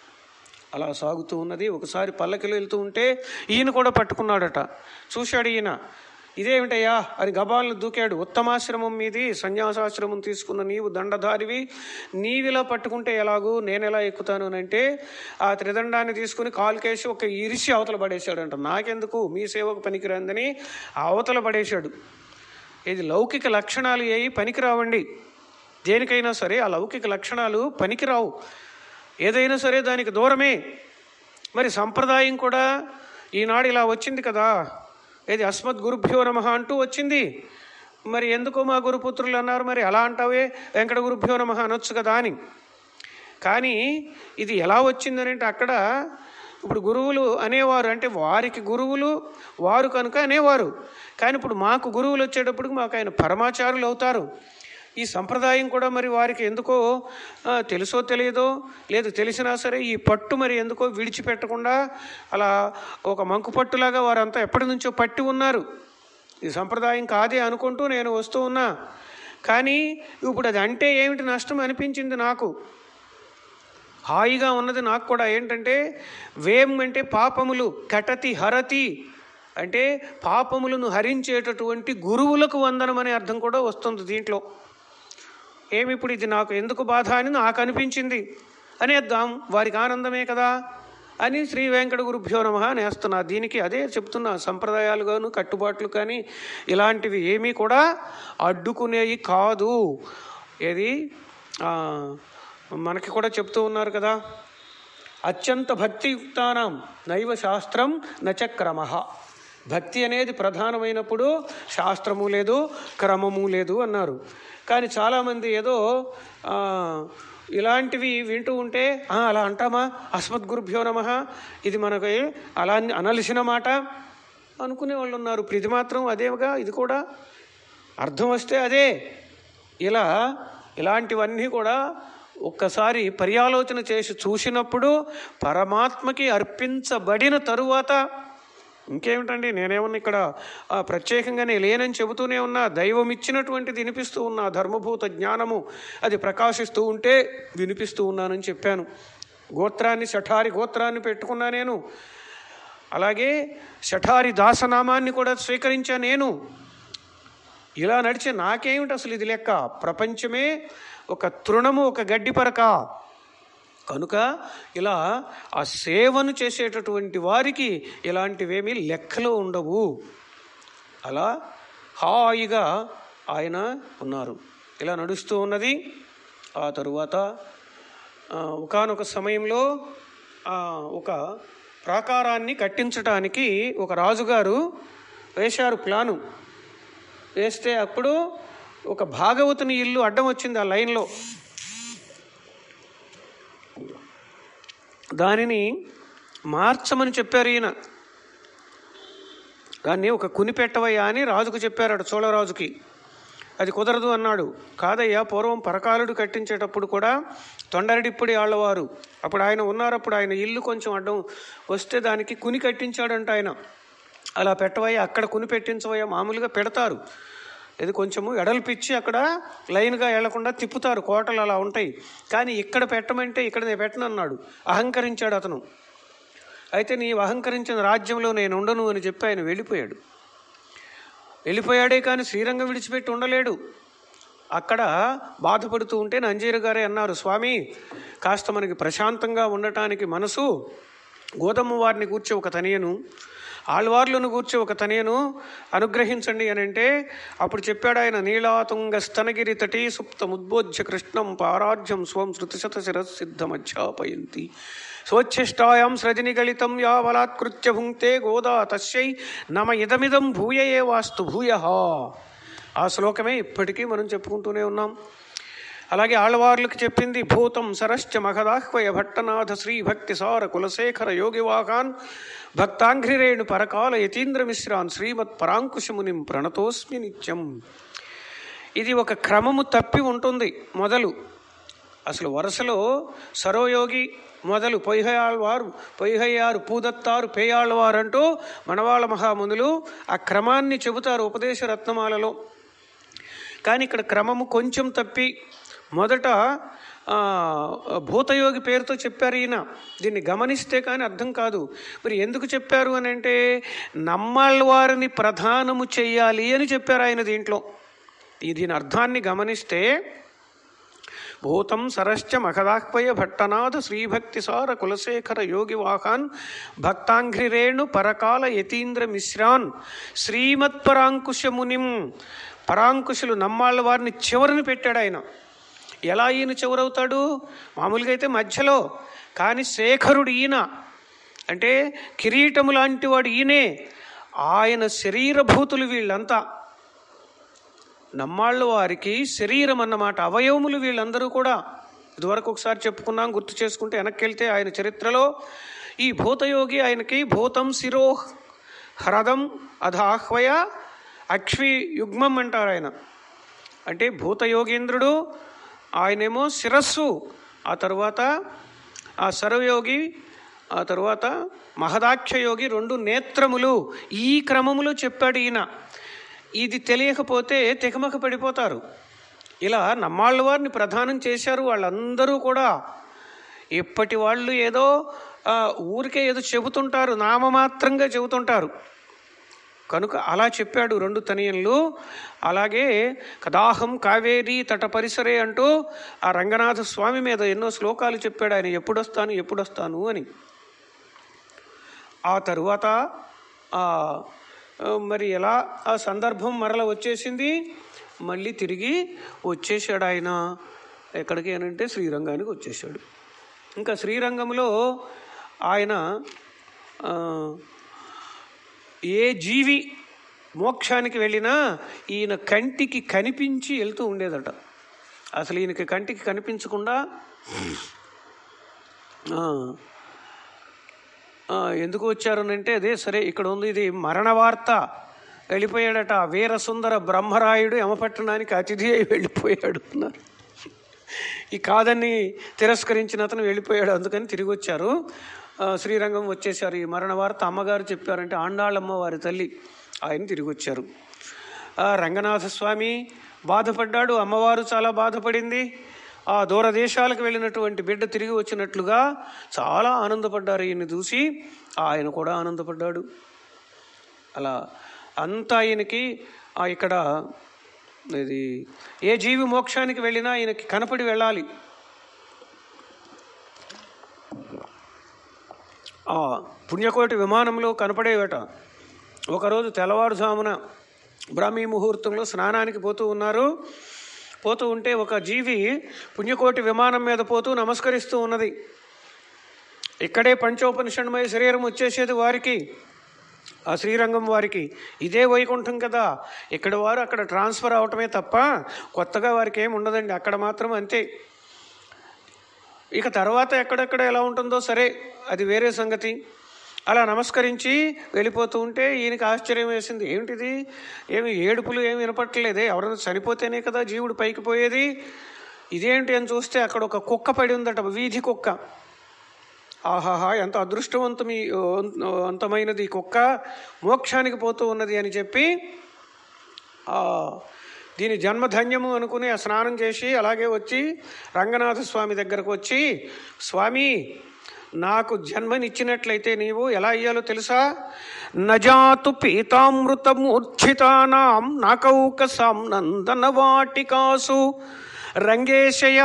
అలా సాగుతూ ఉన్నది ఒకసారి పల్లకిలో వెళ్తూ ఉంటే ఈయన కూడా పట్టుకున్నాడట చూశాడు ఈయన ఇదేమిటయ్యా అని గబాలను దూకాడు ఉత్తమాశ్రమం మీది సన్యాసాశ్రమం తీసుకున్న నీవు దండధారివి నీవిలా పట్టుకుంటే ఎలాగూ నేను ఎలా ఎక్కుతాను అని అంటే ఆ త్రిదండాన్ని తీసుకుని కాలుకేసి ఒక ఇరిసి అవతల పడేశాడంట నాకెందుకు మీ సేవకు పనికిరందని ఆ అవతల పడేశాడు ఇది లౌకిక లక్షణాలు ఏ పనికిరావండి దేనికైనా సరే ఆ లౌకిక లక్షణాలు పనికిరావు ఏదైనా సరే దానికి దూరమే మరి సంప్రదాయం కూడా ఈనాడు ఇలా వచ్చింది కదా ఏది అస్మద్ గురుభ్యో నమ అంటూ వచ్చింది మరి ఎందుకో మా గురుపుత్రులు అన్నారు మరి అలా అంటావే వెంకట గురుభ్యో నమ అనొచ్చు కదా అని కానీ ఇది ఎలా వచ్చిందని అంటే అక్కడ ఇప్పుడు గురువులు అనేవారు అంటే వారికి గురువులు వారు కనుక అనేవారు కానీ ఇప్పుడు మాకు గురువులు వచ్చేటప్పటికి మాకు ఆయన పరమాచారులు అవుతారు ఈ సంప్రదాయం కూడా మరి వారికి ఎందుకో ఆ, తెలుసో తెలియదో లేదు తెలిసినా సరే ఈ పట్టు మరి ఎందుకో విడిచిపెట్టకుండా అలా ఒక మంకు పట్టులాగా వారంతా ఎప్పటి నుంచో పట్టి ఉన్నారు ఈ సంప్రదాయం కాదే అనుకుంటూ నేను వస్తూ ఉన్నా కానీ ఇప్పుడు అది అంటే ఏమిటి నష్టం అనిపించింది నాకు హాయిగా ఉన్నది నాకు కూడా ఏంటంటే వేం అంటే పాపములు కటతి హరతి అంటే పాపములను హరించేటటువంటి గురువులకు వందనం అనే అర్థం కూడా వస్తుంది దీంట్లో ఏమి ఇప్పుడు ఇది నాకు ఎందుకు బాధ అని నాకు అనిపించింది అనేద్దాం వారికి ఆనందమే కదా అని శ్రీ వెంకట గురుభ్యో నమ నేస్తున్నా దీనికి అదే చెప్తున్నా సంప్రదాయాలు గాను కట్టుబాట్లు కానీ ఇలాంటివి ఏమీ కూడా అడ్డుకునేవి కాదు ఏది ఆ, మనకి కూడా చెప్తూ ఉన్నారు కదా అత్యంత భక్తియుక్తానం నైవ శాస్త్రం నచక్రమ భక్తి అనేది ప్రధానమైనప్పుడు శాస్త్రము లేదు క్రమము లేదు అన్నారు కానీ చాలామంది ఏదో ఆ, ఇలాంటివి వింటూ ఉంటే "ఆ, అలా అంటామా అస్మద్గురుభ్యో నమ ఇది మనకి అలా అని అనలసిన మాట అనుకునే వాళ్ళు ఉన్నారు ఇప్పుడు ఇది మాత్రం అదేగా ఇది కూడా అర్థం వస్తే అదే ఇలా ఇలాంటివన్నీ కూడా ఒక్కసారి పర్యాలోచన చేసి చూసినప్పుడు పరమాత్మకి అర్పించబడిన తరువాత ఇంకేమిటండి నేనేమన్నా ఇక్కడ ఆ, ప్రత్యేకంగా నేను లేనని చెబుతూనే ఉన్నా దైవం ఇచ్చినటువంటిది వినిపిస్తూ ఉన్నా ధర్మభూత జ్ఞానము అది ప్రకాశిస్తూ ఉంటే వినిపిస్తూ ఉన్నానని చెప్పాను గోత్రాన్ని శఠారి గోత్రాన్ని పెట్టుకున్నా నేను అలాగే శఠారి దాసనామాన్ని కూడా స్వీకరించా నేను ఇలా నడిచే నాకేమిటి అసలు ఇది లెక్క ప్రపంచమే ఒక తృణము ఒక గడ్డి పరక కనుక ఇలా ఆ సేవను చేసేటటువంటి వారికి ఇలాంటివేమీ లెక్కలో ఉండవు అలా హాయిగా ఆయన ఉన్నారు ఇలా నడుస్తూ ఉన్నది ఆ తరువాత ఒకనొక సమయంలో ఆ, ఒక ప్రాకారాన్ని కట్టించటానికి ఒక రాజుగారు వేశారు ప్లాను వేస్తే అప్పుడు ఒక భాగవతుని ఇల్లు అడ్డం వచ్చింది ఆ లైన్లో దానిని మార్చమని చెప్పారు ఈయన దాన్ని ఒక కుని పెట్టవయ్యా అని రాజుకు చెప్పారట చోళరాజుకి అది కుదరదు అన్నాడు కాదయ్యా పూర్వం పరకాలుడు కట్టించేటప్పుడు కూడా తొండరడిప్పుడి ఆళ్ళవారు అప్పుడు ఆయన ఉన్నారు అప్పుడు ఆయన ఇల్లు కొంచెం అడ్డం వస్తే దానికి కుని కట్టించాడంట ఆయన అలా పెట్టవయ్యా అక్కడ కుని పెట్టించవయ్యా మామూలుగా పెడతారు ఇది కొంచెము ఎడల్పిచ్చి అక్కడ లైన్గా వెళ్లకుండా తిప్పుతారు కోటలు అలా ఉంటాయి కానీ ఇక్కడ పెట్టమంటే ఇక్కడ నేను పెట్టను అన్నాడు అహంకరించాడు అతను అయితే నీవు అహంకరించిన రాజ్యంలో నేను ఉండను అని చెప్పి ఆయన వెళ్ళిపోయాడు వెళ్ళిపోయాడే కానీ శ్రీరంగం విడిచిపెట్టి ఉండలేడు అక్కడ బాధపడుతూ ఉంటే నంజీరు గారే అన్నారు స్వామి కాస్త మనకి ప్రశాంతంగా ఉండటానికి మనసు గోధుమ వారిని కూర్చో ఒక తనియను ఆళ్వార్లను గూర్చి ఒక తనేను అనుగ్రహించండి అని అంటే అప్పుడు చెప్పాడు ఆయన నీళాతుంగ స్తనగిరి తటీ సుప్త ముద్బోధ్య కృష్ణం పారాజ్యం స్వం శృతిశత శిరసిద్ధమధ్యాపయంతి స్వచ్ఛిష్టాయాం సృజనిగళితం యా బలాత్కృత్య భుంక్తే గోదా తస్యై నమ ఇదమిదం భూయ ఏ వాస్తు భూయ ఆ శ్లోకమే ఇప్పటికీ మనం చెప్పుకుంటూనే ఉన్నాం అలాగే ఆళ్వార్లకు చెప్పింది భూతం సరశ్చ మహదాహ్వయ భట్టనాథ శ్రీ భక్తి సార కులశేఖర యోగివాకాన్ భక్తాంఘ్రిరేణు పరకాల యతీంద్ర మిశ్రాన్ శ్రీమత్ పరాంకుశమునిం ప్రణతోస్మి నిత్యం ఇది ఒక క్రమము తప్పి ఉంటుంది మొదలు అసలు వరుసలో సరోయోగి మొదలు పొయ్యయాళ్వారు పొయ్యయారు పూదత్తారు పేయాళ్వారు అంటూ మనవాళ్ళ మహామునులు ఆ క్రమాన్ని చెబుతారు ఉపదేశ రత్నమాలలో కానీ ఇక్కడ క్రమము కొంచెం తప్పి మొదట ఆ, భూతయోగి పేరుతో చెప్పారు ఈయన దీన్ని గమనిస్తే కానీ అర్థం కాదు మరి ఎందుకు చెప్పారు అని అంటే నమ్మాళ్ళ వారిని ప్రధానము చెయ్యాలి అని చెప్పారు ఆయన దీంట్లో ఈ దీని అర్థాన్ని గమనిస్తే భూతం సరశ్చ మఖదాహ్వయ భట్టనాథ శ్రీభక్తి సార కులశేఖర యోగి వాహాన్ భక్తాంఘ్రిరేణు పరకాల యతీంద్ర మిశ్రాన్ శ్రీమత్పరాంకుశ మునిం పరాంకుశులు నమ్మాళ్ళ వారిని చివరిని పెట్టాడు ఆయన ఎలా ఈయన చివరవుతాడు మామూలుగా అయితే మధ్యలో కానీ శేఖరుడు ఈయన అంటే కిరీటము లాంటి వాడు ఈయనే ఆయన శరీరభూతులు వీళ్ళంతా నమ్మాళ్ళ వారికి శరీరం అన్నమాట అవయవములు వీళ్ళందరూ కూడా ఇదివరకు ఒకసారి చెప్పుకున్నాం గుర్తు చేసుకుంటే వెనక్కి వెళ్తే ఆయన చరిత్రలో ఈ భూతయోగి ఆయనకి భూతం శిరో హ్రదం అధాహ్వయ అక్ష్వి యుగ్మం అంటారు ఆయన అంటే భూతయోగేంద్రుడు ఆయనేమో శిరస్సు ఆ తరువాత ఆ సర్వయోగి ఆ తరువాత మహదాఖ్యయోగి రెండు నేత్రములు ఈ క్రమములో చెప్పాడు ఈయన ఇది తెలియకపోతే తెకమక పడిపోతారు ఇలా నమ్మాళ్ళ వారిని ప్రధానం చేశారు వాళ్ళందరూ కూడా ఇప్పటి వాళ్ళు ఏదో ఆ, ఊరికే ఏదో చెబుతుంటారు నామమాత్రంగా చెబుతుంటారు కనుక అలా చెప్పాడు రెండు తనియన్లు అలాగే కదాహం కావేరీ తట పరిసరే అంటూ ఆ రంగనాథ స్వామి మీద ఎన్నో శ్లోకాలు చెప్పాడు ఆయన ఎప్పుడొస్తాను ఎప్పుడొస్తాను అని ఆ తరువాత ఆ, ఆ, మరి ఎలా ఆ సందర్భం మరల వచ్చేసింది మళ్ళీ తిరిగి వచ్చేసాడు ఆయన ఎక్కడికి అనంటే శ్రీరంగానికి వచ్చేసాడు ఇంకా శ్రీరంగంలో ఆయన ఆ, ఏ జీవి మోక్షానికి వెళ్ళినా ఈయన కంటికి కనిపించి వెళ్తూ ఉండేదట అసలు ఈయనకి కంటికి కనిపించకుండా ఆ, ఆ, ఎందుకు వచ్చారనంటే అదే సరే ఇక్కడ ఉంది ఇది మరణ వార్త వెళ్ళిపోయాడట వీరసుందర బ్రహ్మరాయుడు యమపట్టణానికి అతిథి అయి వెళ్ళిపోయాడు అన్నారు ఈ కాదని తిరస్కరించిన అతను వెళ్ళిపోయాడు అందుకని తిరిగి వచ్చారు ఆ, శ్రీరంగం వచ్చేసారు ఈ మరణ వార్త అమ్మగారు చెప్పారంటే ఆండాళ్ళమ్మ వారి తల్లి ఆయన తిరిగి వచ్చారు ఆ, రంగనాథ స్వామి బాధపడ్డాడు అమ్మవారు చాలా బాధపడింది ఆ దూర దేశాలకు వెళ్ళినటువంటి బిడ్డ తిరిగి వచ్చినట్లుగా చాలా ఆనందపడ్డారు ఈయన్ని చూసి ఆయన కూడా ఆనందపడ్డాడు అలా అంతా ఆయనకి ఆ ఇక్కడ ఇది ఏ జీవి మోక్షానికి వెళ్ళినా ఆయనకి కనపడి వెళ్ళాలి ఆ పుణ్యకోటి విమానంలో కనపడేవట ఒకరోజు తెల్లవారుజామున బ్రాహ్మీ ముహూర్తంలో స్నానానికి పోతూ ఉన్నారు పోతూ ఉంటే ఒక జీవి పుణ్యకోటి విమానం మీద పోతూ నమస్కరిస్తూ ఉన్నది ఇక్కడే పంచోపనిషణమయ శరీరం వచ్చేసేది వారికి ఆ శ్రీరంగం వారికి ఇదే వైకుంఠం కదా ఇక్కడ వారు అక్కడ ట్రాన్స్ఫర్ అవటమే తప్ప కొత్తగా వారికి ఏమి ఉండదండి అక్కడ మాత్రం అంతే ఇక తర్వాత ఎక్కడెక్కడ ఎలా ఉంటుందో సరే అది వేరే సంగతి అలా నమస్కరించి వెళ్ళిపోతూ ఉంటే ఈయనకి ఆశ్చర్యం వేసింది ఏమిటిది ఏమి ఏడుపులు ఏమి వినపట్టలేదే ఎవరైనా చనిపోతేనే కదా జీవుడు పైకి పోయేది ఇదేంటి అని చూస్తే అక్కడ ఒక కుక్క పడి ఉందట వీధి కుక్క ఆహాహా ఎంత అదృష్టవంతమి అంతమైనది ఈ కుక్క మోక్షానికి పోతూ ఉన్నది అని చెప్పి ఆ, దీని జన్మధన్యము అనుకుని ఆ స్నానం చేసి అలాగే వచ్చి రంగనాథ స్వామి దగ్గరకు వచ్చి స్వామి నాకు జన్మనిచ్చినట్లయితే నీవు ఎలా అయ్యాలో తెలుసా నజాతు పీతామృతమూర్ఛితానాం నాకౌకసాం నందన వాటికాసు రంగేశయ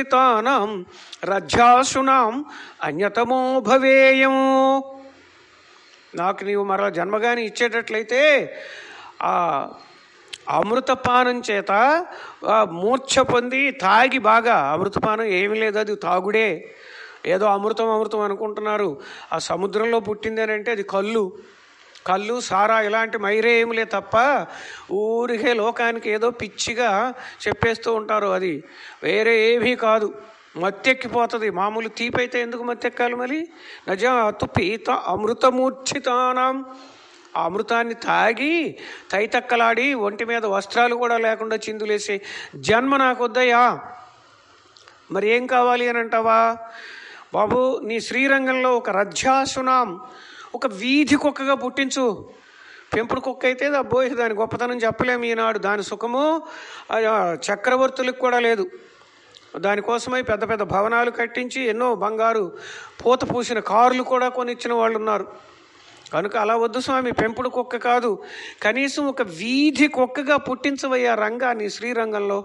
త్వత్పురమాశ్రితానాం రజ్జాసునాం అన్యతమో భవేయం నాకు నీవు మరలా జన్మగాని ఇచ్చేటట్లయితే ఆ అమృతపానం చేత ఆ మూర్ఛ పొంది తాగి బాగా అమృతపానం ఏమీ లేదు అది తాగుడే ఏదో అమృతం అమృతం అనుకుంటున్నారు ఆ సముద్రంలో పుట్టింది అని అంటే అది కళ్ళు కళ్ళు సారా ఇలాంటి మైరే ఏమిలే తప్ప ఊరికే లోకానికి ఏదో పిచ్చిగా చెప్పేస్తూ ఉంటారు అది వేరే ఏమీ కాదు మత్తెక్కిపోతుంది మామూలు తీపైతే ఎందుకు మత్తెక్కాలి మరి నజాతు పీత అమృతమూర్ఛితానం ఆ అమృతాన్ని తాగి తైతక్కలాడి ఒంటి మీద వస్త్రాలు కూడా లేకుండా చిందులేసే జన్మ నాకు వద్దయ్యా మరి ఏం కావాలి అని అంటావా బాబు నీ శ్రీరంగంలో ఒక రజ్జాసునాం ఒక వీధి కుక్కగా పుట్టించు పెంపుడు కుక్క అయితే అబ్బోయ్ దాని గొప్పతనం చెప్పలేము ఈనాడు దాని సుఖము ఆ, చక్రవర్తులకు కూడా లేదు దానికోసమై పెద్ద పెద్ద భవనాలు కట్టించి ఎన్నో బంగారు పూత పూసిన కార్లు కూడా కొనిచ్చిన వాళ్ళు ఉన్నారు కనుక అలా వద్దు స్వామి పెంపుడు కుక్క కాదు కనీసం ఒక వీధి కుక్కగా పుట్టించవయ్యా రంగాన్ని శ్రీరంగంలో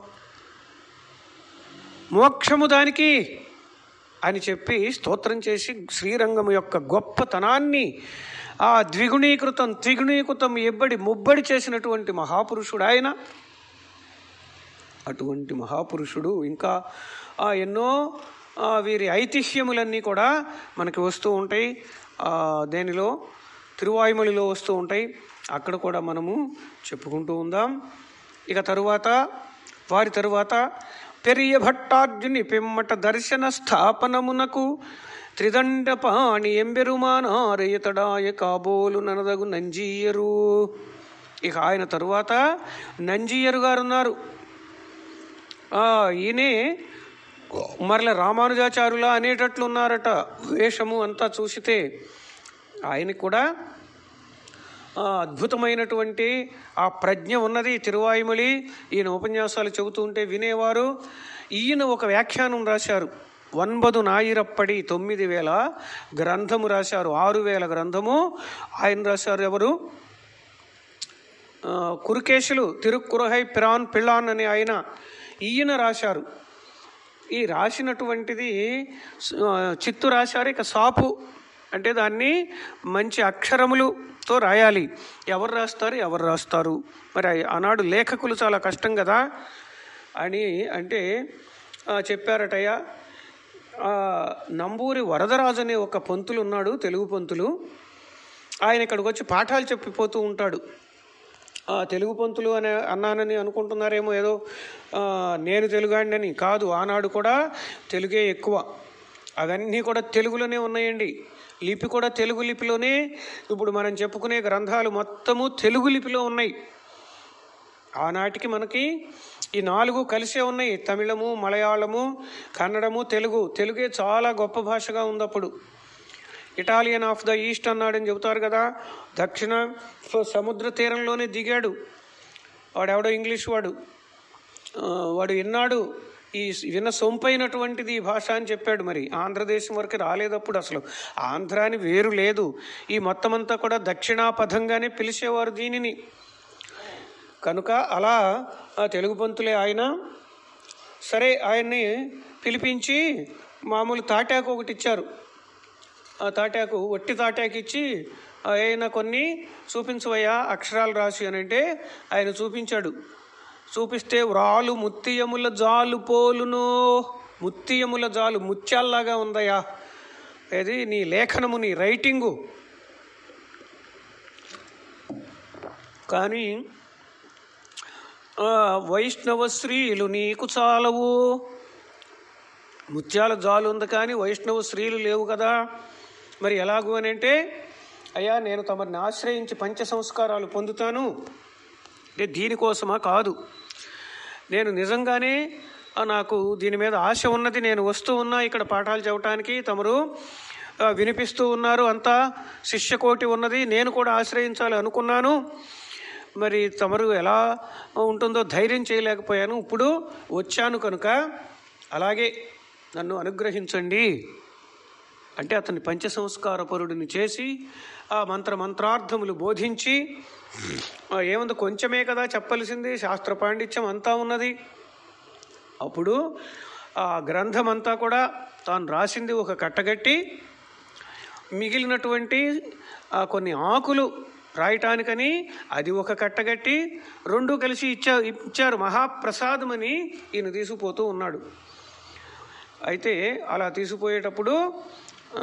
మోక్షము దానికి అని చెప్పి స్తోత్రం చేసి శ్రీరంగము యొక్క గొప్పతనాన్ని ఆ ద్విగుణీకృతం త్రిగుణీకృతం ఎబ్బడి ముబ్బడి చేసినటువంటి మహాపురుషుడు ఆయన అటువంటి మహాపురుషుడు ఇంకా ఆ, ఎన్నో ఆ, వీరి ఐతిహ్యములన్నీ కూడా మనకి వస్తూ ఉంటాయి ఆ, దేనిలో తిరువాయుమలిలో వస్తూ ఉంటాయి అక్కడ కూడా మనము చెప్పుకుంటూ ఉందాం ఇక తరువాత వారి తరువాత పెరియ భట్టార్జుని పిమ్మట దర్శన స్థాపనమునకు త్రిదండ పాణి ఎంబెరుమానారయతడాయ కాబోలు ననదగు నంజీయరు ఇక ఆయన తరువాత నంజీయరు గారు ఉన్నారు ఆ, ఈయనే మరల రామానుజాచారుల అనేటట్లు ఉన్నారట వేషము అంతా చూసితే ఆయనకి కూడా ఆ, అద్భుతమైనటువంటి ఆ ప్రజ్ఞ ఉన్నది తిరువాయుమలి ఈయన ఉపన్యాసాలు చెబుతూ ఉంటే వినేవారు ఈయన ఒక వ్యాఖ్యానం రాశారు ఒన్బదు నాయిరప్పడి తొమ్మిది వేల గ్రంథము రాశారు ఆరు వేల గ్రంథము ఆయన రాశారు ఎవరు ఆ, కురుకేశులు తిరుక్కురహై పిరాన్ పిళ్ళాన్ అని ఆయన ఈయన రాశారు ఈ రాసినటువంటిది ఆ, చిత్తు రాశారు ఇక సాపు అంటే దాన్ని మంచి అక్షరములతో రాయాలి ఎవరు రాస్తారు ఎవరు రాస్తారు మరి ఆనాడు లేఖకులు చాలా కష్టం కదా అని అంటే ఆ, చెప్పారటయ్య ఆ, నంబూరి వరదరాజు అనే ఒక పంతులు ఉన్నాడు తెలుగు పంతులు ఆయన ఇక్కడికి వచ్చి పాఠాలు చెప్పిపోతూ ఉంటాడు ఆ, తెలుగు పంతులు అని అన్నానని అనుకుంటున్నారేమో ఏదో ఆ, నేను తెలుగాడినని కాదు ఆనాడు కూడా తెలుగే ఎక్కువ అవన్నీ కూడా తెలుగులోనే ఉన్నాయండి లిపి కూడా తెలుగు లిపిలోనే ఇప్పుడు మనం చెప్పుకునే గ్రంథాలు మొత్తము తెలుగు లిపిలో ఉన్నాయి ఆనాటికి మనకి ఈ నాలుగు కలిసే ఉన్నాయి తమిళము మలయాళము కన్నడము తెలుగు తెలుగే చాలా గొప్ప భాషగా ఉంది అప్పుడు ఇటాలియన్ ఆఫ్ ద ఈస్ట్ అన్నాడని చెబుతారు కదా దక్షిణ సముద్ర తీరంలోనే దిగాడు వాడెవడో ఇంగ్లీష్ వాడు ఆ, వాడు విన్నాడు ఈ విన్న సొంపైనటువంటిది ఈ భాష అని చెప్పాడు మరి ఆంధ్రదేశం వరకు రాలేదప్పుడు అసలు ఆంధ్ర అని వేరు లేదు ఈ మొత్తం అంతా కూడా దక్షిణాపథంగానే పిలిచేవారు దీనిని కనుక అలా ఆ తెలుగు పంతులే ఆయన సరే ఆయన్ని పిలిపించి మామూలు తాటాకు ఒకటి ఇచ్చారు ఆ తాటాకు ఒట్టి తాటాకు ఇచ్చి ఆయన కొన్ని చూపించవయ్యా అక్షరాలు రాసి అని అంటే ఆయన చూపించాడు చూపిస్తే వ్రాలు ముత్తియముల జాలు పోలును ముత్తియముల జాలు ముత్యాల్లాగా ఉందయ్యా అది నీ లేఖనము నీ రైటింగు కానీ ఆ, వైష్ణవ స్త్రీలు నీకు చాలవు ముత్యాల జాలు ఉంది కానీ వైష్ణవ స్త్రీలు లేవు కదా మరి ఎలాగూ అని అంటే అయ్యా నేను తమరిని ఆశ్రయించి పంచ సంస్కారాలు పొందుతాను అంటే దీనికోసమా కాదు నేను నిజంగానే ఆ, నాకు దీని మీద ఆశ ఉన్నది నేను వస్తూ ఉన్నా ఇక్కడ పాఠాలు చెప్పడానికి తమరు ఆ, వినిపిస్తూ ఉన్నారు అంతా శిష్యకోటి ఉన్నది నేను కూడా ఆశ్రయించాలి అనుకున్నాను మరి తమరు ఎలా ఉంటుందో ధైర్యం చేయలేకపోయాను ఇప్పుడు వచ్చాను కనుక అలాగే నన్ను అనుగ్రహించండి అంటే అతన్ని పంచ సంస్కారపరుడిని చేసి ఆ మంత్ర మంత్రార్థములు బోధించి ఆ, ఏముంది కొంచెమే కదా చెప్పవలసింది శాస్త్ర పాండిత్యం అంతా ఉన్నది అప్పుడు ఆ గ్రంథం అంతా కూడా తాను రాసింది ఒక కట్టగట్టి మిగిలినటువంటి ఆ, కొన్ని ఆకులు రాయటానికని అది ఒక కట్టగట్టి రెండు కలిసి ఇచ్చా ఇచ్చారు మహాప్రసాదమని ఈయన తీసుకుపోతూ ఉన్నాడు అయితే అలా తీసుకుపోయేటప్పుడు ఆ,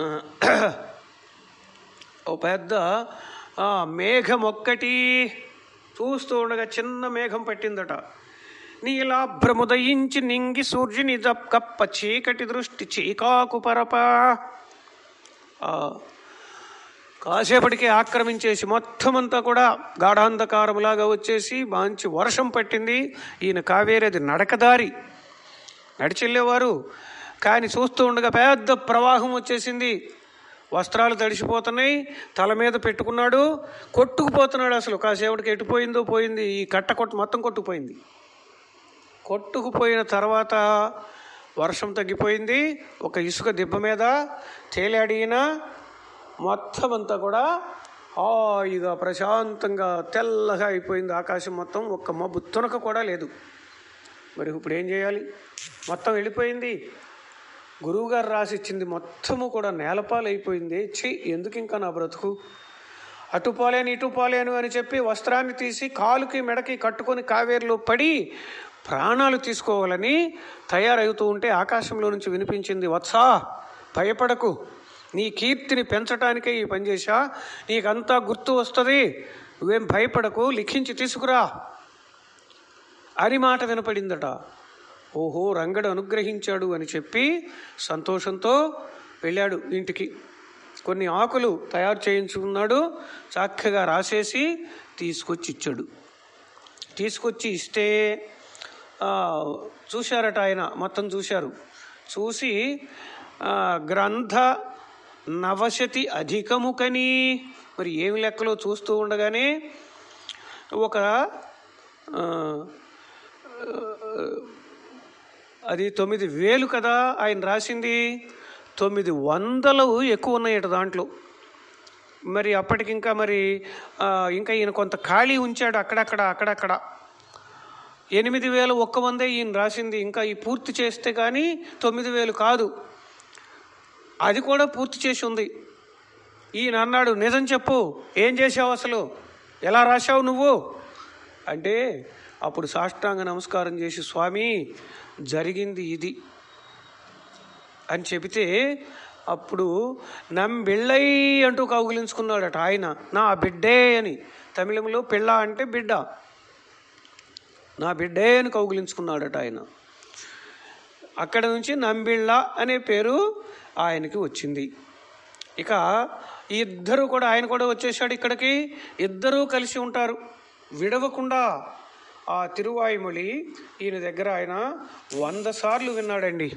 ఓ పెద్ద ఆ, మేఘం ఒక్కటి చూస్తూ ఉండగా చిన్న మేఘం పట్టిందట నీలాభ్రముదయించి నింగి సూర్యుని దప్- కప్ప చీకటి దృష్టి చీకాకు పరప ఆ, కాసేపటికి ఆక్రమించేసి మొత్తం అంతా కూడా గాఢాంధకారంలాగా వచ్చేసి మంచి వర్షం పట్టింది ఈయన కావేరి అది నడకదారి నడిచెళ్ళేవారు కానీ చూస్తూ ఉండగా పెద్ద ప్రవాహం వచ్చేసింది వస్త్రాలు తడిసిపోతున్నాయి తల మీద పెట్టుకున్నాడు కొట్టుకుపోతున్నాడు అసలు కాసేపటికి ఎటుపోయిందో పోయింది ఈ కట్ట కొట్టు మొత్తం కొట్టుకుపోయింది కొట్టుకుపోయిన తర్వాత వర్షం తగ్గిపోయింది ఒక ఇసుక దిబ్బ మీద తేలాడిన మొత్తం అంతా కూడా హాయిగా ప్రశాంతంగా తెల్లగా అయిపోయింది ఆకాశం మొత్తం ఒక్క మబ్బు తునక కూడా లేదు మరి ఇప్పుడు ఏం చేయాలి మొత్తం వెళ్ళిపోయింది గురువుగారు రాసిచ్చింది మొత్తము కూడా నేలపాలు అయిపోయింది ఛీ ఎందుకు ఇంకా నా బ్రతుకు అటు పోలేను ఇటు పోలేను అని చెప్పి వస్త్రాన్ని తీసి కాలుకి మెడకి కట్టుకొని కావేరిలో పడి ప్రాణాలు తీసుకోవాలని తయారవుతూ ఉంటే ఆకాశంలో నుంచి వినిపించింది వత్సా భయపడకు నీ కీర్తిని పెంచటానికే ఈ పని చేశా నీకంతా గుర్తు వస్తుంది నువ్వేం భయపడకు లిఖించి తీసుకురా అని మాట వినపడిందట ఓహో రంగడు అనుగ్రహించాడు అని చెప్పి సంతోషంతో వెళ్ళాడు ఇంటికి కొన్ని ఆకులు తయారు చేయించుకున్నాడు చక్కగా రాసేసి తీసుకొచ్చి ఇచ్చాడు తీసుకొచ్చి ఇస్తే ఆ, చూశారట ఆయన మొత్తం చూశారు చూసి ఆ, గ్రంథ నవశతి అధికము కని మరి ఏమి లెక్కలో చూస్తూ ఉండగానే ఒక ఆ, అది తొమ్మిది వేలు కదా ఆయన రాసింది తొమ్మిది వందలు ఎక్కువ ఉన్నాయట దాంట్లో మరి అప్పటికి ఇంకా మరి ఆ, ఇంకా ఈయన కొంత ఖాళీ ఉంచాడు అక్కడక్కడ అక్కడక్కడ ఎనిమిది వేలు ఒక్క వందే ఈయన రాసింది ఇంకా ఈ పూర్తి చేస్తే కానీ తొమ్మిది వేలు కాదు అది కూడా పూర్తి చేసి ఉంది ఈయన అన్నాడు నిజం చెప్పు ఏం చేసావు అసలు ఎలా రాశావు నువ్వు అంటే అప్పుడు సాష్టాంగ నమస్కారం చేసి స్వామి జరిగింది ఇది అని చెబితే అప్పుడు నమ్మిళ్ళై అంటూ కౌగిలించుకున్నాడట ఆయన నా బిడ్డే అని తమిళంలో పిల్ల అంటే బిడ్డ నా బిడ్డే అని కౌగిలించుకున్నాడట ఆయన అక్కడ నుంచి నంబిళ్ళ అనే పేరు ఆయనకి వచ్చింది ఇక ఈ ఇద్దరు కూడా ఆయన కూడా వచ్చేసాడు ఇక్కడికి ఇద్దరూ కలిసి ఉంటారు విడవకుండా ఆ తిరువాయుమొళి ఈయన దగ్గర ఆయన వంద సార్లు విన్నాడండి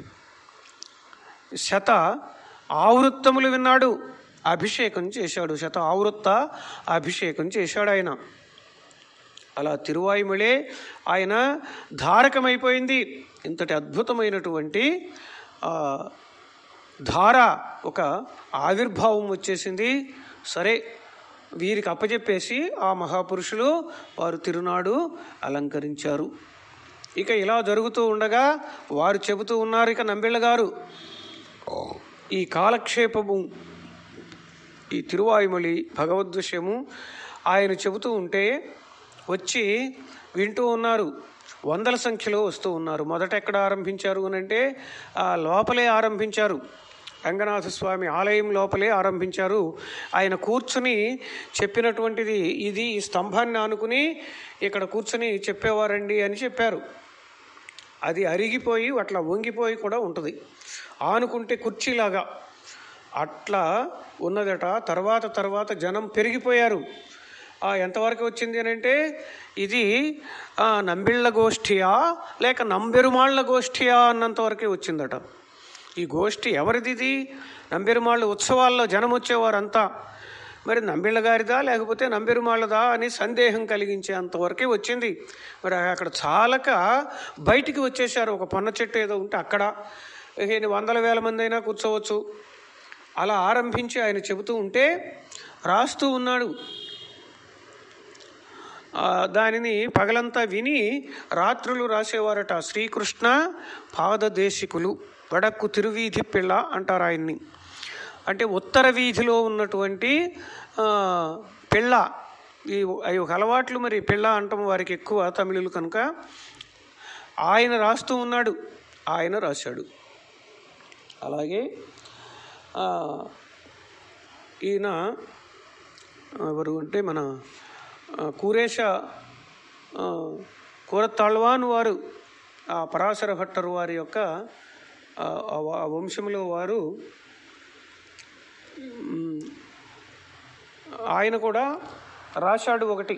శత ఆవృత్తములు విన్నాడు అభిషేకం చేశాడు శత ఆవృత్త అభిషేకం చేశాడు ఆయన అలా తిరువాయుమలే ఆయన ధారకమైపోయింది ఇంతటి అద్భుతమైనటువంటి ఆ, ధార ఒక ఆవిర్భావం వచ్చేసింది సరే వీరికి అప్పచెప్పేసి ఆ మహాపురుషులు వారు తిరునాడు అలంకరించారు ఇక ఇలా జరుగుతూ ఉండగా వారు చెబుతూ ఉన్నారు ఇక నంబిళ్ళ గారు ఈ కాలక్షేపము ఈ తిరువాయుమలి భగవద్ విషయము ఆయన చెబుతూ ఉంటే వచ్చి వింటూ ఉన్నారు వందల సంఖ్యలో వస్తూ ఉన్నారు మొదట ఎక్కడ ఆరంభించారు అని అంటే ఆ లోపలే ఆరంభించారు రంగనాథ స్వామి ఆలయం లోపలే ఆరంభించారు ఆయన కూర్చుని చెప్పినటువంటిది ఇది ఈ స్తంభాన్ని ఆనుకుని ఇక్కడ కూర్చుని చెప్పేవారండి అని చెప్పారు అది అరిగిపోయి అట్లా వంగిపోయి కూడా ఉంటుంది ఆనుకుంటే కుర్చీలాగా అట్లా ఉన్నదట తర్వాత తర్వాత జనం పెరిగిపోయారు ఆ, ఎంతవరకు వచ్చింది అని అంటే ఇది ఆ, నంబిళ్ళ గోష్ఠియా లేక నంబెరుమాళ్ల గోష్ఠియా అన్నంతవరకే వచ్చిందట ఈ గోష్ఠి ఎవరిది ఇది నంబెరుమాళ్ళ ఉత్సవాల్లో జనం వచ్చేవారంతా మరి నంబిళ్ళ గారిదా లేకపోతే నంబెరుమాళ్ళదా అని సందేహం కలిగించే అంతవరకే వచ్చింది మరి అక్కడ చాలక బయటికి వచ్చేసారు ఒక పొన్న చెట్టు ఏదో ఉంటే అక్కడ ఎన్ని వందల వేల మంది అయినా కూర్చోవచ్చు అలా ఆరంభించి ఆయన చెబుతూ ఉంటే రాస్తూ ఉన్నాడు ఆ, దానిని పగలంతా విని రాత్రులు రాసేవారట శ్రీకృష్ణ పాదదేశికులు వడక్కు తిరువీధి పిల్ల అంటారు ఆయన్ని అంటే ఉత్తర వీధిలో ఉన్నటువంటి ఆ, పిళ్ళ ఈ అవి ఒక అలవాట్లు మరి పిళ్ళ అంటాం వారికి ఎక్కువ తమిళులు కనుక ఆయన రాస్తూ ఉన్నాడు ఆయన రాశాడు అలాగే ఆ, ఈయన ఎవరు అంటే మన ఆ, కూరేశ ఆ, కూరతాళ్వాన్ వారు ఆ పరాశర భట్టరు వారి యొక్క ఆ, ఆ వ- ఆ వంశంలో వారు మ్, ఆయన కూడా రాశాడు ఒకటి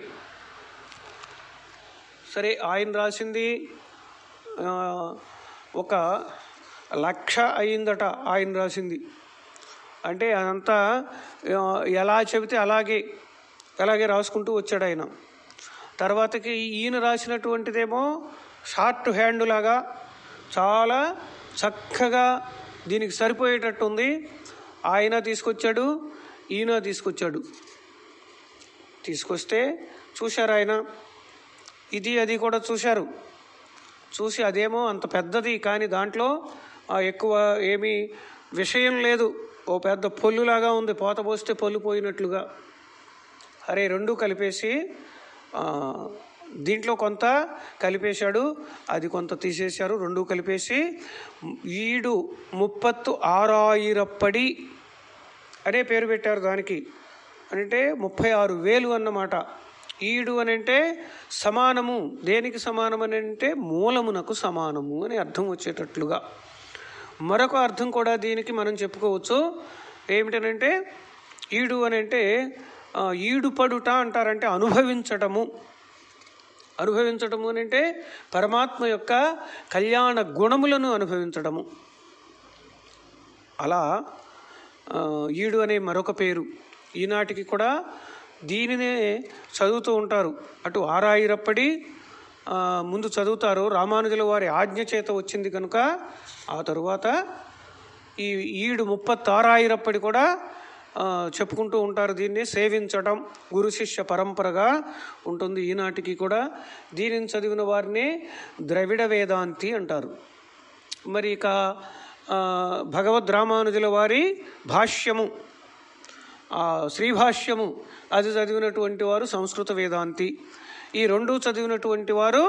సరే ఆయన రాసింది ఆ, ఒక లక్ష అయిందట ఆయన రాసింది అంటే అదంతా ఆ, ఎలా చెబితే అలాగే అలాగే రాసుకుంటూ వచ్చాడు ఆయన తర్వాతకి ఈయన రాసినటువంటిదేమో షార్ట్ హ్యాండ్ లాగా చాలా చక్కగా దీనికి సరిపోయేటట్టు ఉంది ఆయన తీసుకొచ్చాడు ఈయన తీసుకొచ్చాడు తీసుకొస్తే చూశారు ఆయన ఇది అది కూడా చూశారు చూసి అదేమో అంత పెద్దది కానీ దాంట్లో ఆ ఎక్కువ ఏమీ విషయం లేదు ఓ పెద్ద పొల్లులాగా ఉంది పోత పోస్తే పొల్లు పోయినట్లుగా అరే రెండు కలిపేసి ఆ, దీంట్లో కొంత కలిపేశాడు అది కొంత తీసేశారు రెండు కలిపేసి ఈడు ముప్పత్తు ఆరాయిరప్పడి అనే పేరు పెట్టారు దానికి అంటే ముప్పై ఆరు వేలు అన్నమాట ఈడు అని అంటే సమానము దేనికి సమానం అని అంటే మూలమునకు సమానము అని అర్థం వచ్చేటట్లుగా మరొక అర్థం కూడా దీనికి మనం చెప్పుకోవచ్చు ఏమిటనంటే ఈడు అని అంటే ఆ, ఈడుపడుట అంటారంటే అనుభవించటము అనుభవించటము అని అంటే పరమాత్మ యొక్క కళ్యాణ గుణములను అనుభవించటము అలా ఆ, ఈడు అనే మరొక పేరు ఈనాటికి కూడా దీనినే చదువుతూ ఉంటారు అటు ఆరాయిరప్పటి ఆ, ముందు చదువుతారు రామానుజుల వారి ఆజ్ఞ చేత వచ్చింది కనుక ఆ తరువాత ఈ ఈడు ముప్పత్తారాయిరప్పటి కూడా ఆ, చెప్పుకుంటూ ఉంటారు దీన్ని సేవించడం గురు శిష్య పరంపరగా ఉంటుంది ఈనాటికి కూడా దీనిని చదివిన వారిని ద్రవిడ వేదాంతి అంటారు మరి ఇక ఆ, భగవద్ రామానుజుల వారి భాష్యము ఆ శ్రీభాష్యము అది చదివినటువంటి వారు సంస్కృత వేదాంతి ఈ రెండు చదివినటువంటి వారు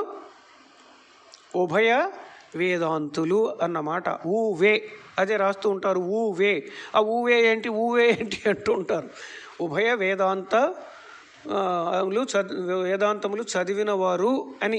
ఉభయ వేదాంతులు అన్నమాట ఊవే అదే రాస్తూ ఉంటారు ఊవే ఆ ఊవే ఏంటి ఊవే ఏంటి అంటూ ఉంటారు ఉభయ వేదాంత ఆ, లు చద్ వేదాంతములు చదివిన వారు అని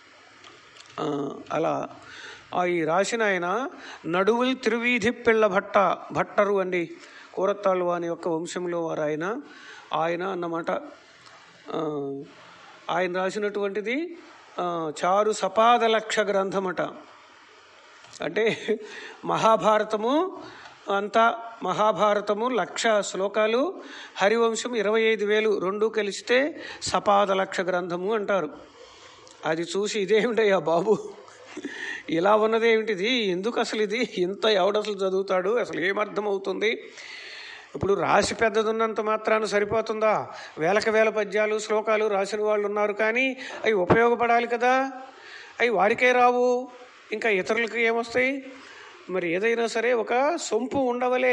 ఆ, అలా ఆ ఈ రాసిన ఆయన నడువుల్ తిరువీధి పిళ్ళ భట్ట భట్టరు అండి కూరత్తాళ్ళు వాని యొక్క వంశంలో వారు ఆయన ఆయన అన్నమాట ఆ, ఆయన రాసినటువంటిది ఆ, చారు సపాద లక్ష గ్రంథమట అంటే మహాభారతము అంతా మహాభారతము లక్ష శ్లోకాలు హరివంశం ఇరవై ఐదు వేలు రెండు కలిస్తే సపాద లక్ష గ్రంథము అంటారు అది చూసి ఇదేమిటయ్యా బాబు ఇలా ఉన్నదేమిటిది ఎందుకు అసలు ఇది ఇంత ఎవడసలు చదువుతాడు అసలు ఏమర్థమవుతుంది ఇప్పుడు రాసి పెద్దదున్నంత మాత్రాన సరిపోతుందా వేలకు వేల పద్యాలు శ్లోకాలు రాసిన వాళ్ళు ఉన్నారు కానీ అవి ఉపయోగపడాలి కదా అవి వారికే రావు ఇంకా ఇతరులకు ఏమొస్తాయి మరి ఏదైనా సరే ఒక సొంపు ఉండవలే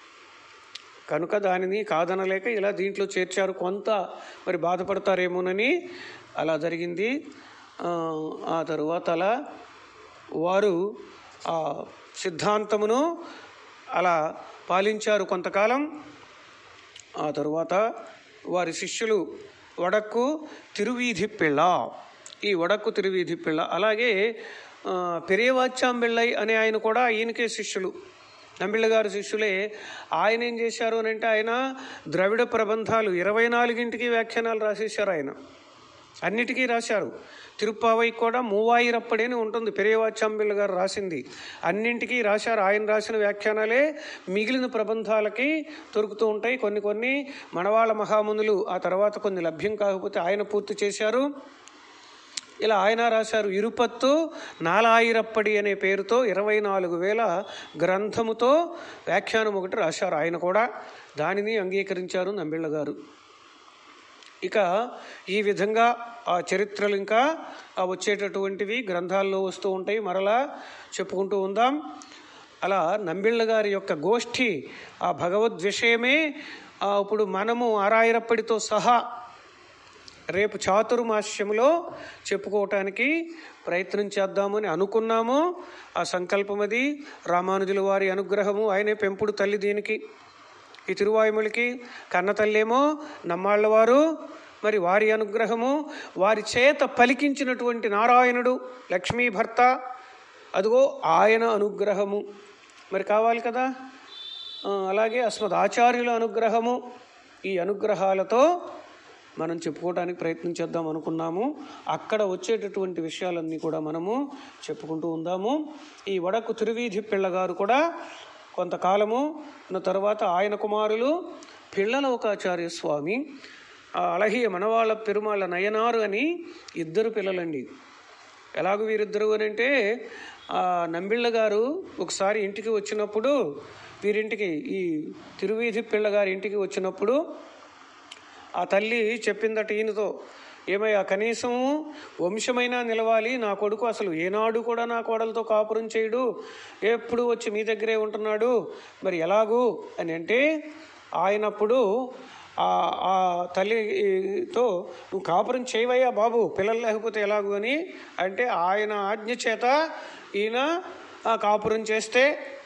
కనుక దానిని కాదనలేక ఇలా దీంట్లో చేర్చారు కొంత మరి బాధపడతారేమోనని అలా జరిగింది ఆ, ఆ తరువాత అలా వారు ఆ సిద్ధాంతమును అలా పాలించారు కొంతకాలం ఆ తరువాత వారి శిష్యులు వడక్కు తిరువీధి పిళ్ళ ఈ వడక్కు తిరువీధి పిళ్ళ అలాగే ఆ, పెరియవాచ్యాంబిళ్ళై అనే ఆయన కూడా ఈయనకే శిష్యులు నంబిళ్ళ గారి శిష్యులే ఆయన ఏం చేశారు అని అంటే ఆయన ద్రవిడ ప్రబంధాలు ఇరవై నాలుగింటికి వ్యాఖ్యానాలు రాసేశారు ఆయన అన్నిటికీ రాశారు తిరుప్పావై కూడా మూవాయిరప్పటి అని ఉంటుంది పెరియవాచాంబిల్ గారు రాసింది అన్నింటికీ రాశారు ఆయన రాసిన వ్యాఖ్యానాలే మిగిలిన ప్రబంధాలకి దొరుకుతూ ఉంటాయి కొన్ని కొన్ని మనవాళ్ళ మహామునులు ఆ తర్వాత కొన్ని లభ్యం కాకపోతే ఆయన పూర్తి చేశారు ఇలా ఆయన రాశారు ఇరుపత్తు నాలాయిరప్పడి అనే పేరుతో ఇరవై నాలుగు వేల గ్రంథముతో వ్యాఖ్యానం ఒకటి రాశారు ఆయన కూడా దానిని అంగీకరించారు నంబిళ్ళ గారు ఇక ఈ విధంగా ఆ చరిత్రలు ఇంకా ఆ వచ్చేటటువంటివి గ్రంథాల్లో వస్తూ ఉంటాయి మరలా చెప్పుకుంటూ ఉందాం అలా నంబిళ్ళ గారి యొక్క గోష్ఠి ఆ భగవద్ విషయమే ఆ, ఇప్పుడు మనము ఆరాయిరప్పటితో సహా రేపు చాతుర్మాస్యములో చెప్పుకోవటానికి ప్రయత్నం చేద్దామని అనుకున్నాము ఆ సంకల్పం అది రామానుజుల వారి అనుగ్రహము ఆయనే పెంపుడు తల్లి దీనికి ఈ తిరువాయుములకి కన్న తల్లేమో నమ్మాళ్ళ వారు మరి వారి అనుగ్రహము వారి చేత పలికించినటువంటి నారాయణుడు లక్ష్మీ భర్త అదిగో ఆయన అనుగ్రహము మరి కావాలి కదా ఆ, అలాగే అస్మద్ ఆచార్యుల అనుగ్రహము ఈ అనుగ్రహాలతో మనం చెప్పుకోవడానికి ప్రయత్నం చేద్దాం అనుకున్నాము అక్కడ వచ్చేటటువంటి విషయాలన్నీ కూడా మనము చెప్పుకుంటూ ఉందాము ఈ వడకు తిరువీధి పిల్లగారు కూడా కొంతకాలము ఉన్న తర్వాత ఆయన కుమారులు పిల్లలవకాచార్య స్వామి ఆ అలహియ మనవాళ్ళ పెరుమాళ్ళ నయనారు అని ఇద్దరు పిల్లలండి ఎలాగో వీరిద్దరు అని అంటే ఆ నంబిళ్ళ గారు ఒకసారి ఇంటికి వచ్చినప్పుడు వీరింటికి ఈ తిరువీధి పిల్లగారి ఇంటికి వచ్చినప్పుడు ఆ తల్లి చెప్పిందట ఈయనతో ఏమయ్యా కనీసం వంశమైనా నిలవాలి నా కొడుకు అసలు ఏనాడు కూడా నా కోడలతో కాపురం చేయడు ఎప్పుడు వచ్చి మీ దగ్గరే ఉంటున్నాడు మరి ఎలాగూ అని అంటే ఆయనప్పుడు ఆ ఆ తల్లితో నువ్వు కాపురం చేయవయ్యా బాబు పిల్లలు లేకపోతే ఎలాగూ అని అంటే ఆయన ఆజ్ఞ చేత ఈయన ఆ కాపురం చేస్తే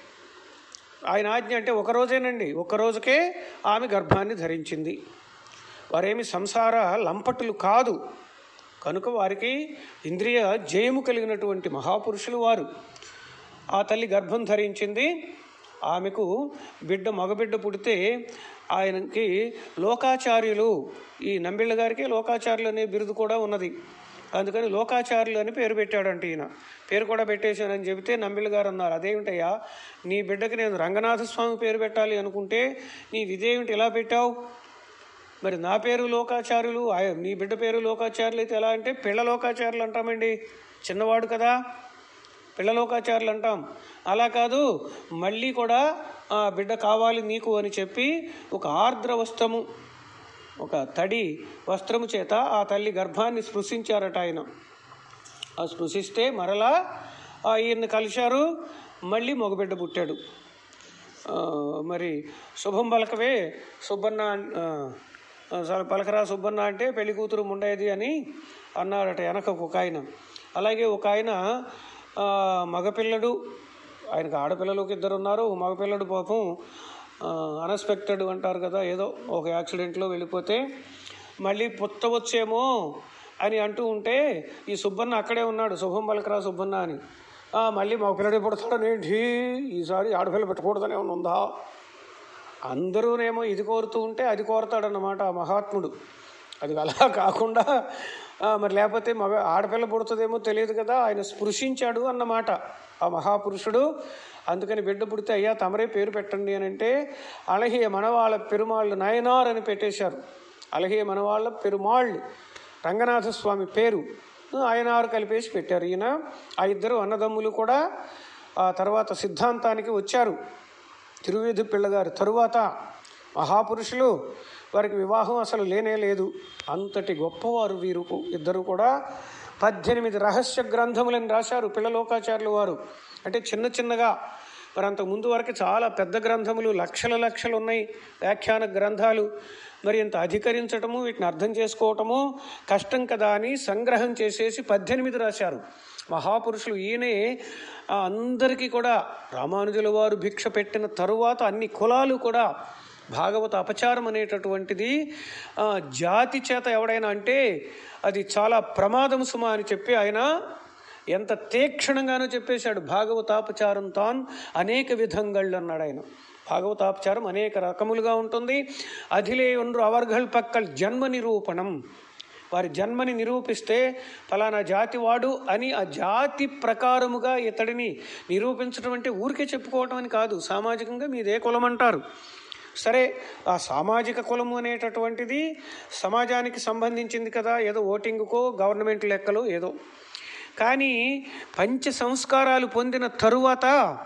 ఆయన ఆజ్ఞ అంటే ఒక రోజేనండి ఒక రోజుకే ఆమె గర్భాన్ని ధరించింది వారేమి సంసార లంపటులు కాదు కనుక వారికి ఇంద్రియ జయము కలిగినటువంటి మహాపురుషులు వారు ఆ తల్లి గర్భం ధరించింది ఆమెకు బిడ్డ మగబిడ్డ పుడితే ఆయనకి లోకాచార్యులు ఈ నంబిళ్ళ గారికి లోకాచార్యులు అనే బిరుదు కూడా ఉన్నది అందుకని లోకాచార్యులు అని పేరు పెట్టాడంట ఈయన పేరు కూడా పెట్టేశానని చెబితే నంబిళ్ళ గారు అన్నారు అదేమిటయ్యా నీ బిడ్డకి నేను రంగనాథ స్వామి పేరు పెట్టాలి అనుకుంటే నీ ఇదేమిటి ఇలా పెట్టావు మరి నా పేరు లోకాచార్యులు ఆయ- నీ బిడ్డ పేరు లోకాచార్యులు అయితే ఎలా అంటే పిల్ల లోకాచార్యులు అంటామండి చిన్నవాడు కదా పిల్ల లోకాచార్యులు అంటాం అలా కాదు మళ్ళీ కూడా ఆ బిడ్డ కావాలి నీకు అని చెప్పి ఒక ఆర్ద్ర వస్త్రము ఒక తడి వస్త్రము చేత ఆ తల్లి గర్భాన్ని స్పృశించారట ఆయన ఆ స్పృశిస్తే మరలా ఆ ఈయన్ని కలిశారు మళ్ళీ మగబిడ్డ పుట్టాడు ఆ, మరి శుభం పలకవే సుబ్బన్న ఆ, ఆ, సరే పలకరా సుబ్బన్న అంటే పెళ్లి కూతురు ఉండేది అని అన్నారట వెనక ఒక ఆయన అలాగే ఒక ఆయన ఆ, మగపిల్లడు ఆయనకు ఆడపిల్లలు ఒక ఇద్దరు ఉన్నారు ఒక మగపిల్లడు పాపం అన్ఎక్స్పెక్టెడ్ అంటారు కదా ఏదో ఒక యాక్సిడెంట్లో వెళ్ళిపోతే మళ్ళీ పుట్టవచ్చేమో అని అంటూ ఉంటే ఈ సుబ్బన్న అక్కడే ఉన్నాడు శుభం పలకరా సుబ్బన్న అని "ఆ, మళ్ళీ మగ పిల్లడే పుడతాడనేంటి ఈసారి ఆడపిల్ల పెట్టకూడదని ఏమైనా ఉందా అందరూనేమో ఇది కోరుతూ ఉంటే అది కోరతాడన్నమాట ఆ మహాత్ముడు అది అలా కాకుండా ఆ, మరి లేకపోతే మగ ఆడపిల్ల పుడుతుందేమో తెలియదు కదా ఆయన స్పృశించాడు అన్నమాట ఆ మహాపురుషుడు అందుకని బిడ్డ పుడితే అయ్యా తమరే పేరు పెట్టండి అని అంటే అలహియ మనవాళ్ళ పెరుమాళ్ళు నాయనార్ అని పెట్టేశారు అలహియ మనవాళ్ళ పెరుమాళ్ళు రంగనాథ స్వామి పేరు ఆయనారు కలిపేసి పెట్టారు ఈయన ఆ ఇద్దరు అన్నదమ్ములు కూడా ఆ తర్వాత సిద్ధాంతానికి వచ్చారు తిరువేది పిల్లగారు తరువాత మహాపురుషులు వారికి వివాహం అసలు లేనే లేదు అంతటి గొప్పవారు వీరు ఇద్దరు కూడా పద్దెనిమిది రహస్య గ్రంథములను రాశారు పిల్లలోకాచార్యులు వారు అంటే చిన్న చిన్నగా మరి అంతకు ముందు వరకు చాలా పెద్ద గ్రంథములు లక్షల లక్షలు ఉన్నాయి వ్యాఖ్యాన గ్రంథాలు మరి ఇంత అధికరించటము వీటిని అర్థం చేసుకోవటము కష్టం కదా అని సంగ్రహం చేసేసి పద్దెనిమిది రాశారు మహాపురుషులు ఈయనే ఆ, అందరికీ కూడా రామానుజుల వారు భిక్ష పెట్టిన తరువాత అన్ని కులాలు కూడా భాగవత అపచారం అనేటటువంటిది ఆ, జాతి చేత ఎవడైనా అంటే అది చాలా ప్రమాదం సుమా అని చెప్పి ఆయన ఎంత తీక్షణంగానో చెప్పేశాడు భాగవతాపచారం తాన్ అనేక విధంగళ్ళు అన్నాడు ఆయన భాగవతాపచారం అనేక రకములుగా ఉంటుంది అధిలే ఒండ్రు అవర్గల్ పక్కల్ జన్మ నిరూపణం వారి జన్మని నిరూపిస్తే ఫలానా జాతి వాడు అని ఆ జాతి ప్రకారముగా ఇతడిని నిరూపించడం అంటే ఊరికే చెప్పుకోవటం అని కాదు సామాజికంగా మీదే కులం అంటారు సరే ఆ సామాజిక కులము అనేటటువంటిది సమాజానికి సంబంధించింది కదా ఏదో ఓటింగ్కో గవర్నమెంట్ లెక్కలో ఏదో కానీ పంచ సంస్కారాలు పొందిన తరువాత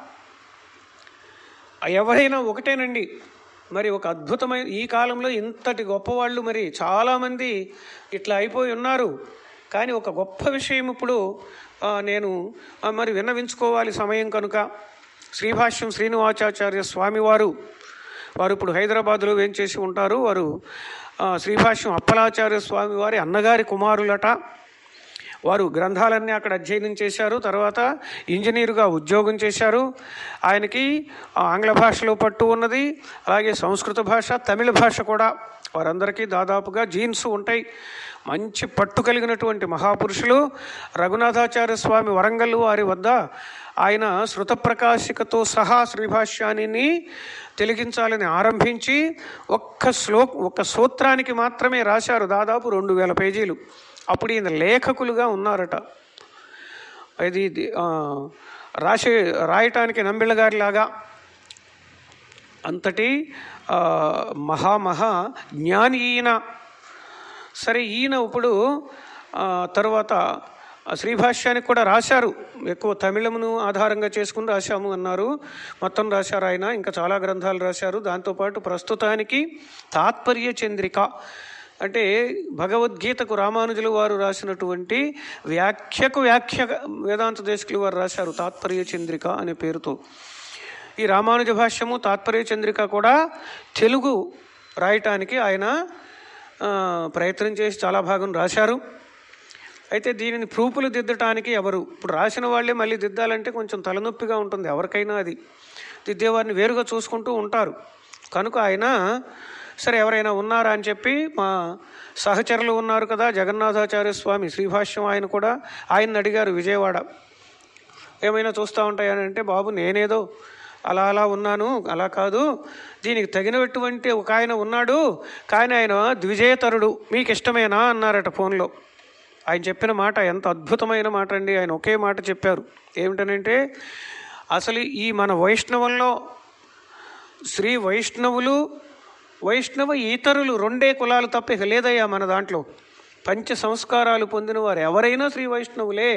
ఎవరైనా ఒకటేనండి మరి ఒక అద్భుతమైన ఈ కాలంలో ఇంతటి గొప్పవాళ్ళు మరి చాలామంది ఇట్లా అయిపోయి ఉన్నారు కానీ ఒక గొప్ప విషయం ఇప్పుడు ఆ, నేను ఆ, మరి విన్నవించుకోవాలి సమయం కనుక శ్రీభాష్యం శ్రీనివాచాచార్య స్వామివారు వారు ఇప్పుడు హైదరాబాద్లో వేంచేసి ఉంటారు వారు ఆ, శ్రీభాష్యం అప్పలాచార్య స్వామి వారి అన్నగారి కుమారులట వారు గ్రంథాలన్నీ అక్కడ అధ్యయనం చేశారు తర్వాత ఇంజనీరుగా ఉద్యోగం చేశారు ఆయనకి ఆ, ఆంగ్ల భాషలో పట్టు ఉన్నది అలాగే సంస్కృత భాష తమిళ భాష కూడా వారందరికీ దాదాపుగా జీన్స్ ఉంటాయి మంచి పట్టు కలిగినటువంటి మహాపురుషులు రఘునాథాచార్య స్వామి వరంగల్ వారి వద్ద ఆయన శృతప్రకాశికతో సహా శ్రీభాష్యాన్ని తెలిగించాలని ఆరంభించి ఒక్క శ్లో ఒక్క సూత్రానికి మాత్రమే రాశారు దాదాపు రెండు వేల పేజీలు అప్పుడు ఈయన లేఖకులుగా ఉన్నారట ఇది ఇది, ఆ, రాసే రాయటానికి నంబిళ్ళ గారిలాగా అంతటి ఆ, మహామహా జ్ఞాని ఈయన సరే ఈయన ఇప్పుడు ఆ, తర్వాత ఆ శ్రీభాష్యానికి కూడా రాశారు ఎక్కువ తమిళమును ఆధారంగా చేసుకుని రాశాము అన్నారు మొత్తం రాశారు ఆయన ఇంకా చాలా గ్రంథాలు రాశారు దాంతోపాటు ప్రస్తుతానికి తాత్పర్య చంద్రిక అంటే భగవద్గీతకు రామానుజులు వారు రాసినటువంటి వ్యాఖ్యకు వ్యాఖ్య వేదాంత దేశకులు వారు రాశారు తాత్పర్య చంద్రిక అనే పేరుతో ఈ రామానుజ భాష్యము తాత్పర్య చంద్రిక కూడా తెలుగు రాయటానికి ఆయన ఆ, ప్రయత్నం చేసి చాలా భాగం రాశారు అయితే దీనిని ప్రూఫ్లు దిద్దటానికి ఎవరు ఇప్పుడు రాసిన వాళ్ళే మళ్ళీ దిద్దాలంటే కొంచెం తలనొప్పిగా ఉంటుంది ఎవరికైనా అది దిద్దేవారిని వేరుగా చూసుకుంటూ ఉంటారు కనుక ఆయన సరే ఎవరైనా ఉన్నారా అని చెప్పి మా సహచరులు ఉన్నారు కదా జగన్నాథాచార్య స్వామి శ్రీభాష్యం ఆయన కూడా ఆయన్ని అడిగారు విజయవాడ ఏమైనా చూస్తూ ఉంటాయని అంటే బాబు నేనేదో అలా అలా ఉన్నాను అలా కాదు దీనికి తగినటువంటి ఒక ఆయన ఉన్నాడు కానీ ఆయన ద్విజేతరుడు మీకు ఇష్టమేనా అన్నారట ఫోన్లో ఆయన చెప్పిన మాట ఎంత అద్భుతమైన మాట అండి ఆయన ఒకే మాట చెప్పారు ఏమిటనంటే అసలు ఈ మన వైష్ణవంలో శ్రీ వైష్ణవులు వైష్ణవ ఇతరులు రెండే కులాలు తప్ప ఇక లేదయ్యా మన దాంట్లో పంచ సంస్కారాలు పొందిన వారు ఎవరైనా శ్రీ వైష్ణవులే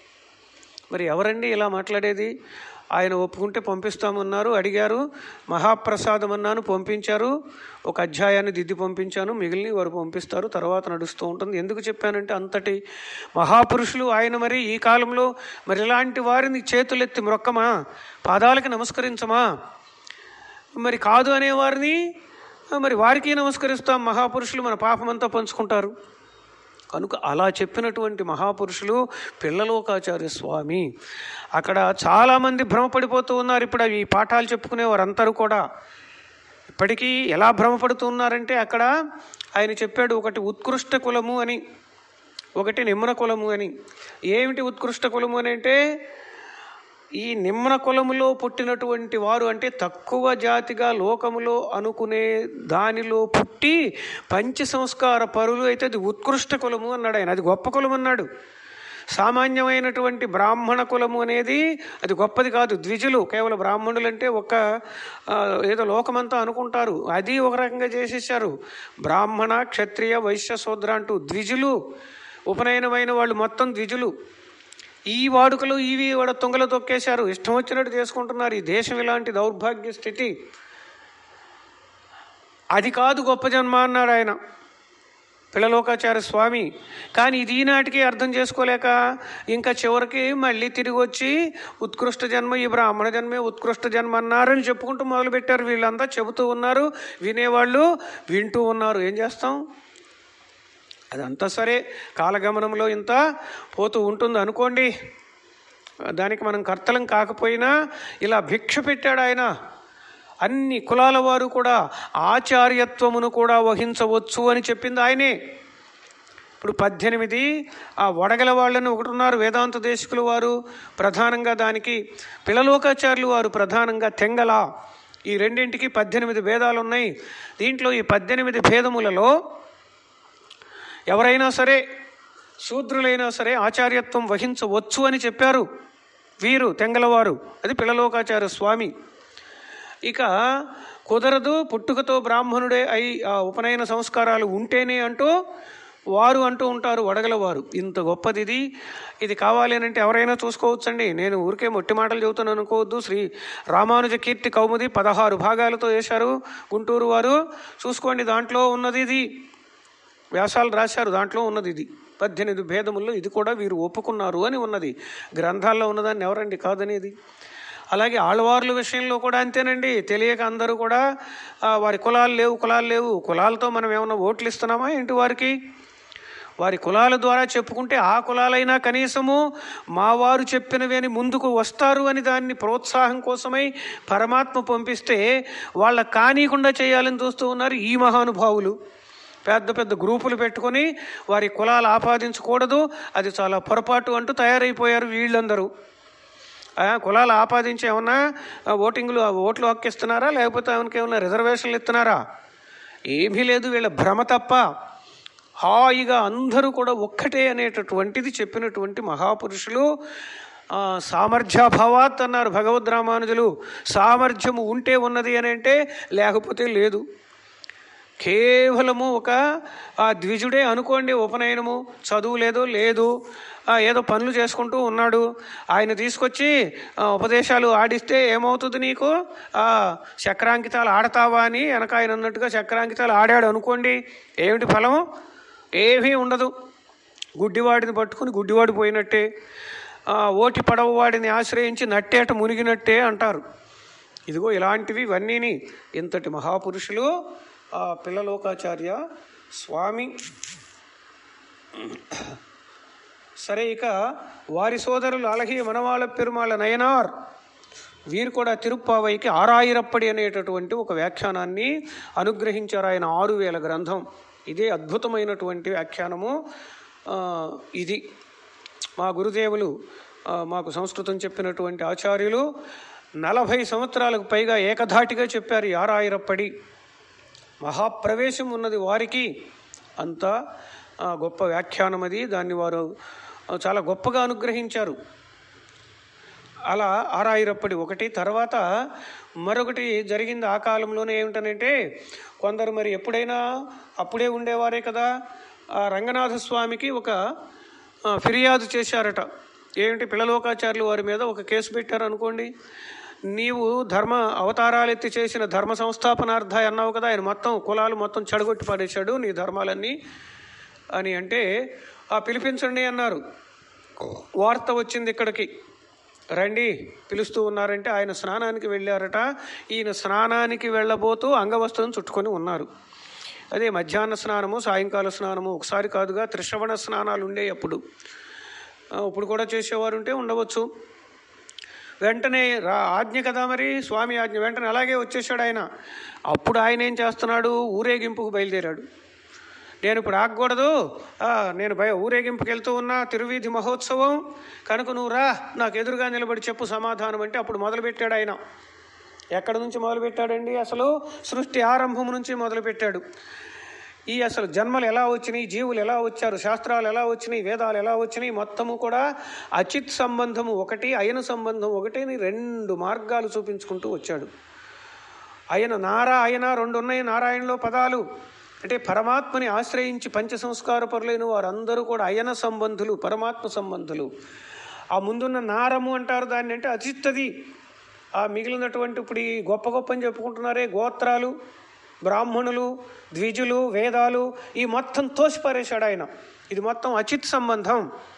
మరి ఎవరండి ఇలా మాట్లాడేది ఆయన ఒప్పుకుంటే పంపిస్తామన్నారు అడిగారు మహాప్రసాదం అన్నాను పంపించారు ఒక అధ్యాయాన్ని దిద్ది పంపించాను మిగిలిన వారు పంపిస్తారు తర్వాత నడుస్తూ ఉంటుంది ఎందుకు చెప్పానంటే అంతటి మహాపురుషులు ఆయన మరి ఈ కాలంలో మరి ఇలాంటి వారిని చేతులెత్తి మ్రొక్కమా పాదాలకి నమస్కరించమా మరి కాదు అనేవారిని మరి వారికి నమస్కరిస్తాం మహాపురుషులు మన పాపమంతా పంచుకుంటారు కనుక అలా చెప్పినటువంటి మహాపురుషులు పిల్లలోకాచార్య స్వామి అక్కడ చాలామంది భ్రమపడిపోతూ ఉన్నారు ఇప్పుడు ఈ పాఠాలు చెప్పుకునే వారందరూ కూడా ఇప్పటికీ ఎలా భ్రమపడుతూ ఉన్నారంటే అక్కడ ఆయన చెప్పాడు ఒకటి ఉత్కృష్ట కులము అని ఒకటి నిమ్న కులము అని ఏమిటి ఉత్కృష్ట కులము అని అంటే ఈ నిమ్న కులములో పుట్టినటువంటి వారు అంటే తక్కువ జాతిగా లోకములో అనుకునే దానిలో పుట్టి పంచ సంస్కార పరులు అయితే అది ఉత్కృష్ట కులము అన్నాడు ఆయన అది గొప్ప కులం అన్నాడు సామాన్యమైనటువంటి బ్రాహ్మణ కులము అనేది అది గొప్పది కాదు ద్విజులు కేవలం బ్రాహ్మణులు అంటే ఒక ఆ, ఏదో లోకమంతా అనుకుంటారు అది ఒక రకంగా చేసేసారు బ్రాహ్మణ క్షత్రియ వైశ్య శూద్ర అంటూ ద్విజులు ఉపనయనమైన వాళ్ళు మొత్తం ద్విజులు ఈ వాడుకలు ఇవి వాడ తుంగలు తొక్కేశారు ఇష్టం వచ్చినట్టు చేసుకుంటున్నారు ఈ దేశం ఇలాంటి దౌర్భాగ్య స్థితి అది కాదు గొప్ప జన్మ అన్నాడు ఆయన పిల్లలోకాచార్య స్వామి కానీ ఇది ఈనాటికి అర్థం చేసుకోలేక ఇంకా చివరికి మళ్ళీ తిరిగి వచ్చి ఉత్కృష్ట జన్మ ఈ బ్రాహ్మణ జన్మే ఉత్కృష్ట జన్మ అన్నారని చెప్పుకుంటూ మొదలుపెట్టారు వీళ్ళంతా చెబుతూ ఉన్నారు వినేవాళ్ళు వింటూ ఉన్నారు ఏం చేస్తాం అదంతా సరే కాలగమనంలో ఇంత పోతూ ఉంటుంది అనుకోండి దానికి మనం కర్తలం కాకపోయినా ఇలా భిక్ష పెట్టాడు ఆయన అన్ని కులాల వారు కూడా ఆచార్యత్వమును కూడా వహించవచ్చు అని చెప్పింది ఆయనే ఇప్పుడు పద్దెనిమిది ఆ వడగల వాళ్ళని ఒకటి ఉన్నారు వేదాంత దేశకులు వారు ప్రధానంగా దానికి పిల్లలోకాచార్యులు వారు ప్రధానంగా తెంగల ఈ రెండింటికి పద్దెనిమిది భేదాలు ఉన్నాయి దీంట్లో ఈ పద్దెనిమిది భేదములలో ఎవరైనా సరే శూద్రులైనా సరే ఆచార్యత్వం వహించవచ్చు అని చెప్పారు వీరు తెంగలవారు అది పిల్లలోకాచార్య స్వామి ఇక కుదరదు పుట్టుకతో బ్రాహ్మణుడే అయి ఆ ఉపనయన సంస్కారాలు ఉంటేనే అంటూ వారు అంటూ ఉంటారు వడగలవారు ఇంత గొప్పది ఇది ఇది కావాలి అని అంటే ఎవరైనా చూసుకోవచ్చండి నేను ఊరికే మొట్టి మాటలు చెబుతాను అనుకోవద్దు శ్రీ రామానుజ కీర్తి కౌముది పదహారు భాగాలతో వేశారు గుంటూరు వారు చూసుకోండి దాంట్లో ఉన్నది ఇది వ్యాసాలు రాశారు దాంట్లో ఉన్నది ఇది పద్దెనిమిది భేదముల్లో ఇది కూడా వీరు ఒప్పుకున్నారు అని ఉన్నది గ్రంథాల్లో ఉన్నదాన్ని ఎవరండి కాదనేది అలాగే ఆళ్వార్ల విషయంలో కూడా అంతేనండి తెలియక అందరూ కూడా ఆ, వారి కులాలు లేవు కులాలు లేవు కులాలతో మనం ఏమైనా ఓట్లు ఇస్తున్నామా ఏంటి వారికి వారి కులాల ద్వారా చెప్పుకుంటే ఆ కులాలైనా కనీసము మా వారు చెప్పినవి అని ముందుకు వస్తారు అని దాన్ని ప్రోత్సాహం కోసమై పరమాత్మ పంపిస్తే వాళ్ళ కానీకుండా చేయాలని చూస్తూ ఉన్నారు ఈ మహానుభావులు పెద్ద పెద్ద గ్రూపులు పెట్టుకొని వారి కులాలు ఆపాదించకూడదు అది చాలా పొరపాటు అంటూ తయారైపోయారు వీళ్ళందరూ ఆ, కులాలు ఆపాదించి ఏమన్నా ఆ, ఓటింగ్లు ఆ ఓట్లు హక్కిస్తున్నారా లేకపోతే ఆమెకి ఏమన్నా రిజర్వేషన్లు ఇస్తున్నారా ఏమీ లేదు వీళ్ళ భ్రమ తప్ప హాయిగా అందరూ కూడా ఒక్కటే అనేటటువంటిది చెప్పినటువంటి మహాపురుషులు ఆ, సామర్థ్యాభావాత్ అన్నారు భగవద్ రామానుజులు సామర్థ్యము ఉంటే ఉన్నది అని అంటే లేకపోతే లేదు కేవలము ఒక ఆ ద్విజుడే అనుకోండి ఉపనయనము చదువు లేదు లేదు ఆ, ఏదో పనులు చేసుకుంటూ ఉన్నాడు ఆయన తీసుకొచ్చి ఆ, ఉపదేశాలు ఆడిస్తే ఏమవుతుంది నీకు ఆ, చక్రాంకితాలు ఆడతావా అని వెనక ఆయన అన్నట్టుగా చక్రాంకితాలు ఆడాడు అనుకోండి ఏమిటి ఫలం ఏమీ ఉండదు గుడ్డివాడిని పట్టుకుని గుడ్డివాడు పోయినట్టే ఆ, ఓటి పడవవాడిని ఆశ్రయించి నట్టేట మునిగినట్టే అంటారు ఇదిగో ఇలాంటివి ఇవన్నీని ఇంతటి మహాపురుషులు ఆ పిల్లలోకాచార్య స్వామి సరే ఇక వారి సోదరులు అలహి మనవాళ్ళ పెరుమాళ్ళ నయనార్ వీరు కూడా తిరుప్పావైకి ఆరాయిరప్పడి అనేటటువంటి ఒక వ్యాఖ్యానాన్ని అనుగ్రహించారు ఆయన ఆరు వేల గ్రంథం ఇదే అద్భుతమైనటువంటి వ్యాఖ్యానము ఆ, ఇది మా గురుదేవులు ఆ, మాకు సంస్కృతం చెప్పినటువంటి ఆచార్యులు నలభై సంవత్సరాలకు పైగా ఏకధాటిగా చెప్పారు ఈ ఆరాయిరప్పడి మహాప్రవేశం ఉన్నది వారికి అంత ఆ, గొప్ప వ్యాఖ్యానం అది దాన్ని వారు ఆ, చాలా గొప్పగా అనుగ్రహించారు అలా ఆరాయిరప్పటి ఒకటి తర్వాత మరొకటి జరిగింది ఆ కాలంలోనే ఏమిటనంటే కొందరు మరి ఎప్పుడైనా అప్పుడే ఉండేవారే కదా ఆ రంగనాథ స్వామికి ఒక ఆ, ఫిర్యాదు చేశారట ఏమిటి పిల్లలోకాచార్యులు వారి మీద ఒక కేసు పెట్టారు అనుకోండి నీవు ధర్మ అవతారాలు ఎత్తి చేసిన ధర్మ సంస్థాపనార్థ అన్నావు కదా ఆయన మొత్తం కులాలు మొత్తం చెడగొట్టి పడేశాడు నీ ధర్మాలన్నీ అని అంటే ఆ పిలిపించండి అన్నారు వార్త వచ్చింది ఇక్కడికి రండి పిలుస్తూ ఉన్నారంటే ఆయన స్నానానికి వెళ్ళారట ఈయన స్నానానికి వెళ్ళబోతూ అంగవస్త్రం చుట్టుకొని ఉన్నారు అదే మధ్యాహ్న స్నానము సాయంకాల స్నానము ఒకసారి కాదుగా త్రిశ్రవణ స్నానాలు ఉండే అప్పుడు ఆ, ఇప్పుడు కూడా చేసేవారు ఉంటే ఉండవచ్చు వెంటనే రా ఆజ్ఞ కదా మరి స్వామి ఆజ్ఞ వెంటనే అలాగే వచ్చేసాడు ఆయన అప్పుడు ఆయన ఏం చేస్తున్నాడు ఊరేగింపుకు బయలుదేరాడు నేను ఇప్పుడు ఆగకూడదు ఆ, నేను భయ ఊరేగింపుకి వెళ్తూ ఉన్నా తిరువీధి మహోత్సవం కనుక నువ్వు రా నాకు ఎదురుగా నిలబడి చెప్పు సమాధానం అంటే అప్పుడు మొదలుపెట్టాడు ఆయన ఎక్కడి నుంచి మొదలుపెట్టాడండి అసలు సృష్టి ఆరంభం నుంచి మొదలుపెట్టాడు ఈ అసలు జన్మలు ఎలా వచ్చినాయి జీవులు ఎలా వచ్చారు శాస్త్రాలు ఎలా వచ్చినాయి వేదాలు ఎలా వచ్చినాయి మొత్తము కూడా అచిత్ సంబంధము ఒకటి అయన సంబంధం ఒకటి అని రెండు మార్గాలు చూపించుకుంటూ వచ్చాడు ఆయన నారా ఆయన రెండు ఉన్నాయి నారాయణలో పదాలు అంటే పరమాత్మని ఆశ్రయించి పంచ సంస్కార పరులైన వారందరూ కూడా అయన సంబంధులు పరమాత్మ సంబంధులు ఆ ముందున్న నారము అంటారు దాన్ని అంటే అచిత్తది ఆ మిగిలినటువంటి ఇప్పుడు ఈ గొప్ప గొప్ప అని చెప్పుకుంటున్నారే గోత్రాలు బ్రాహ్మణులు ద్విజులు వేదాలు ఈ మొత్తం తోసిపారేశాడు ఆయన ఇది మొత్తం అచిత్ సంబంధం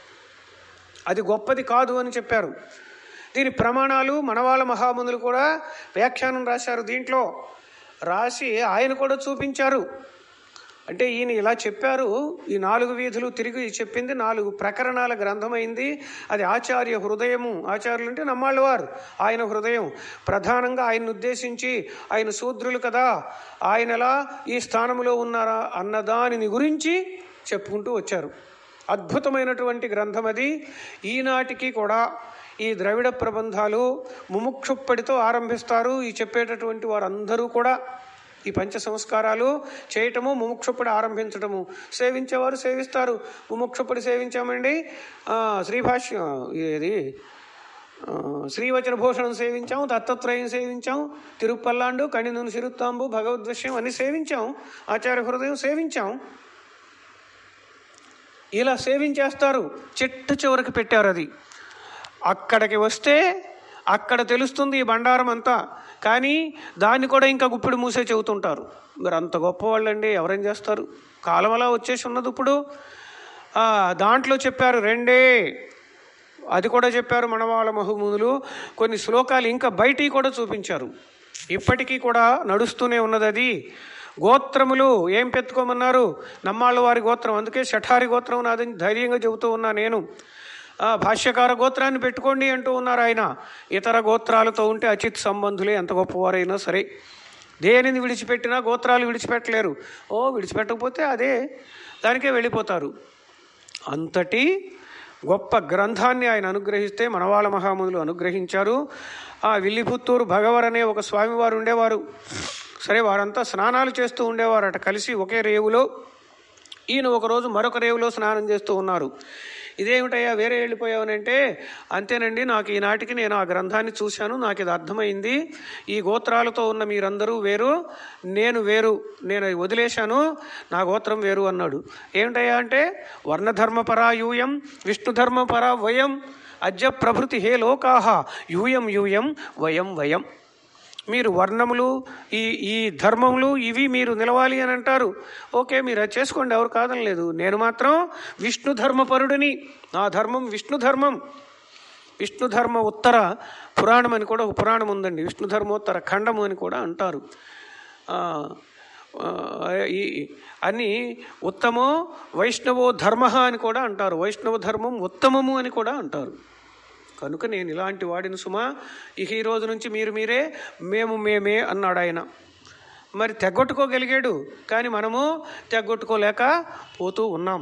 అది గొప్పది కాదు అని చెప్పారు దీని ప్రమాణాలు మనవాళ్ళ మహామునులు కూడా వ్యాఖ్యానం రాశారు దీంట్లో రాసి ఆయన కూడా చూపించారు అంటే ఈయన ఇలా చెప్పారు ఈ నాలుగు వీధులు తిరిగి చెప్పింది నాలుగు ప్రకరణాల గ్రంథమైంది అది ఆచార్య హృదయము ఆచార్యులు అంటే నమ్మాళ్ళ వారు ఆయన హృదయం ప్రధానంగా ఆయన ఉద్దేశించి ఆయన శూద్రులు కదా ఆయన ఎలా ఈ స్థానంలో ఉన్నారా అన్న దానిని గురించి చెప్పుకుంటూ వచ్చారు అద్భుతమైనటువంటి గ్రంథం అది ఈనాటికి కూడా ఈ ద్రవిడ ప్రబంధాలు ముముక్షుప్పడితో ఆరంభిస్తారు ఈ చెప్పేటటువంటి వారందరూ కూడా ఈ పంచ సంస్కారాలు చేయటము ముముక్షుప్పడి ఆరంభించటము సేవించేవారు సేవిస్తారు ముముక్షుప్పడి సేవించామండి ఆ, శ్రీభాష్యం ఇది ఆ, శ్రీవచన భూషణం సేవించాం దత్తత్రయం సేవించాం తిరుపల్లాండు కణినుని సిరుత్తాంబు భగవద్విషయం అన్ని సేవించాం ఆచార్య హృదయం సేవించాం ఇలా సేవించేస్తారు చిట్ట చివరికి పెట్టారు అది అక్కడికి వస్తే అక్కడ తెలుస్తుంది ఈ బండారం అంతా కానీ దాన్ని కూడా ఇంకా గుప్పిడి మూసే చెబుతుంటారు మీరు అంత గొప్పవాళ్ళండి ఎవరేం చేస్తారు కాలం అలా వచ్చేసి ఉన్నది ఇప్పుడు ఆ, దాంట్లో చెప్పారు రెండే అది కూడా చెప్పారు మనవాళ్ళ మహమూదులు కొన్ని శ్లోకాలు ఇంకా బయటికి కూడా చూపించారు ఇప్పటికీ కూడా నడుస్తూనే ఉన్నది అది గోత్రములు ఏం పెట్టుకోమన్నారు నమ్మాళ్ళ వారి గోత్రం అందుకే షఠారి గోత్రం నాదని ధైర్యంగా చెబుతూ ఉన్నా నేను ఆ, భాష్యకార గోత్రాన్ని పెట్టుకోండి అంటూ ఉన్నారు ఆయన ఇతర గోత్రాలతో ఉంటే అచిత్ సంబంధులే ఎంత గొప్పవారైనా సరే దేనిని విడిచిపెట్టినా గోత్రాలు విడిచిపెట్టలేరు ఓ విడిచిపెట్టకపోతే అదే దానికే వెళ్ళిపోతారు అంతటి గొప్ప గ్రంథాన్ని ఆయన అనుగ్రహిస్తే మనవాళ్ళ మహామునులు అనుగ్రహించారు ఆ విల్లిపుత్తూరు భగవర్ అనే ఒక స్వామివారు ఉండేవారు సరే వారంతా స్నానాలు చేస్తూ ఉండేవారట కలిసి ఒకే రేవులో ఈయన ఒకరోజు మరొక రేవులో స్నానం చేస్తూ ఉన్నారు ఇదేమిటయ్యా వేరే వెళ్ళిపోయావనంటే అంతేనండి నాకు ఈనాటికి నేను ఆ గ్రంథాన్ని చూశాను నాకు ఇది అర్థమైంది ఈ గోత్రాలతో ఉన్న మీరందరూ వేరు నేను వేరు నేను అది వదిలేశాను నా గోత్రం వేరు అన్నాడు ఏమిటయ్యా అంటే వర్ణధర్మపరా యూయం విష్ణుధర్మపరా వయం అద్య ప్రభృతి హే లోకాహ యూయం యూయం వయం వయం మీరు వర్ణములు ఈ ఈ ధర్మములు ఇవి మీరు నిలవాలి అని అంటారు ఓకే మీరు అది చేసుకోండి ఎవరు కాదని లేదు నేను మాత్రం విష్ణు ధర్మపరుడిని నా ధర్మం విష్ణు ధర్మం విష్ణు ధర్మ ఉత్తర పురాణం అని కూడా ఒక పురాణం ఉందండి విష్ణు ధర్మోత్తర ఖండము అని కూడా అంటారు ఆ, ఆ, ఈ అని ఉత్తమో వైష్ణవో ధర్మ అని కూడా అంటారు వైష్ణవ ధర్మం ఉత్తమము అని కూడా అంటారు కనుక నేను ఇలాంటి వాడిని సుమా ఇక ఈ రోజు నుంచి మీరు మీరే మేము మేమే అన్నాడు ఆయన మరి తెగొట్టుకోగలిగాడు కానీ మనము తెగొట్టుకోలేక పోతూ ఉన్నాం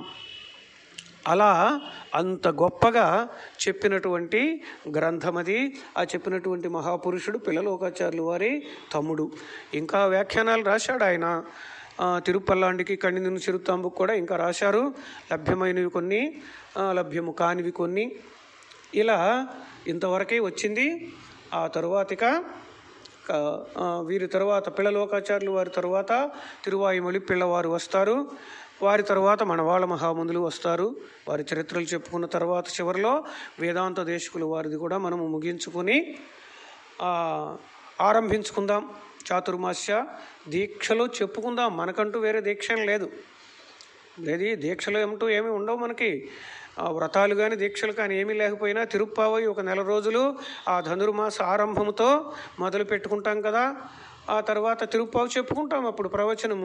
అలా అంత గొప్పగా చెప్పినటువంటి గ్రంథం అది ఆ చెప్పినటువంటి మహాపురుషుడు పిల్లలోకాచార్యులు వారి తమ్ముడు ఇంకా వ్యాఖ్యానాలు రాశాడు ఆయన ఆ, తిరుపల్లాండికి కణిదిన చిరుతాంబుకు కూడా ఇంకా రాశారు లభ్యమైనవి కొన్ని ఆ, లభ్యము కానివి కొన్ని ఇలా ఇంతవరకే వచ్చింది ఆ తరువాతిక క- ఆ, వీరి తరువాత పిల్లలోకాచార్యులు వారి తరువాత తిరువాయుమొళి పిల్లవారు వస్తారు వారి తరువాత మనవాళ్ళ మహామునులు వస్తారు వారి చరిత్రలు చెప్పుకున్న తర్వాత చివరిలో వేదాంత దేశకులు వారిది కూడా మనము ముగించుకొని ఆ, ఆరంభించుకుందాం చాతుర్మాస్య దీక్షలు చెప్పుకుందాం మనకంటూ వేరే దీక్ష ఏం లేదు లేదు దీక్షలు ఏమంటూ ఏమీ ఉండవు మనకి ఆ వ్రతాలు కానీ దీక్షలు కానీ ఏమీ లేకపోయినా తిరుప్పావై ఒక నెల రోజులు ఆ ధనుర్మాస ఆరంభముతో మొదలు పెట్టుకుంటాం కదా ఆ తర్వాత తిరుప్పావు చెప్పుకుంటాం అప్పుడు ప్రవచనము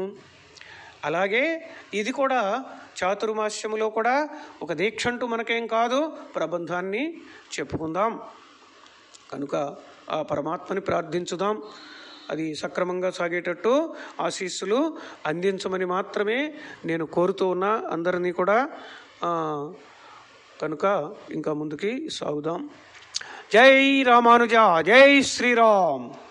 అలాగే ఇది కూడా చాతుర్మాస్యములో కూడా ఒక దీక్ష అంటూ మనకేం కాదు ప్రబంధాన్ని చెప్పుకుందాం కనుక ఆ పరమాత్మని ప్రార్థించుదాం అది సక్రమంగా సాగేటట్టు ఆశీస్సులు అందించమని మాత్రమే నేను కోరుతూ ఉన్నా అందరినీ కూడా ఆ, కనుక ఇంకా ముందుకి సాగుదాం జై రామానుజ జై శ్రీరామ్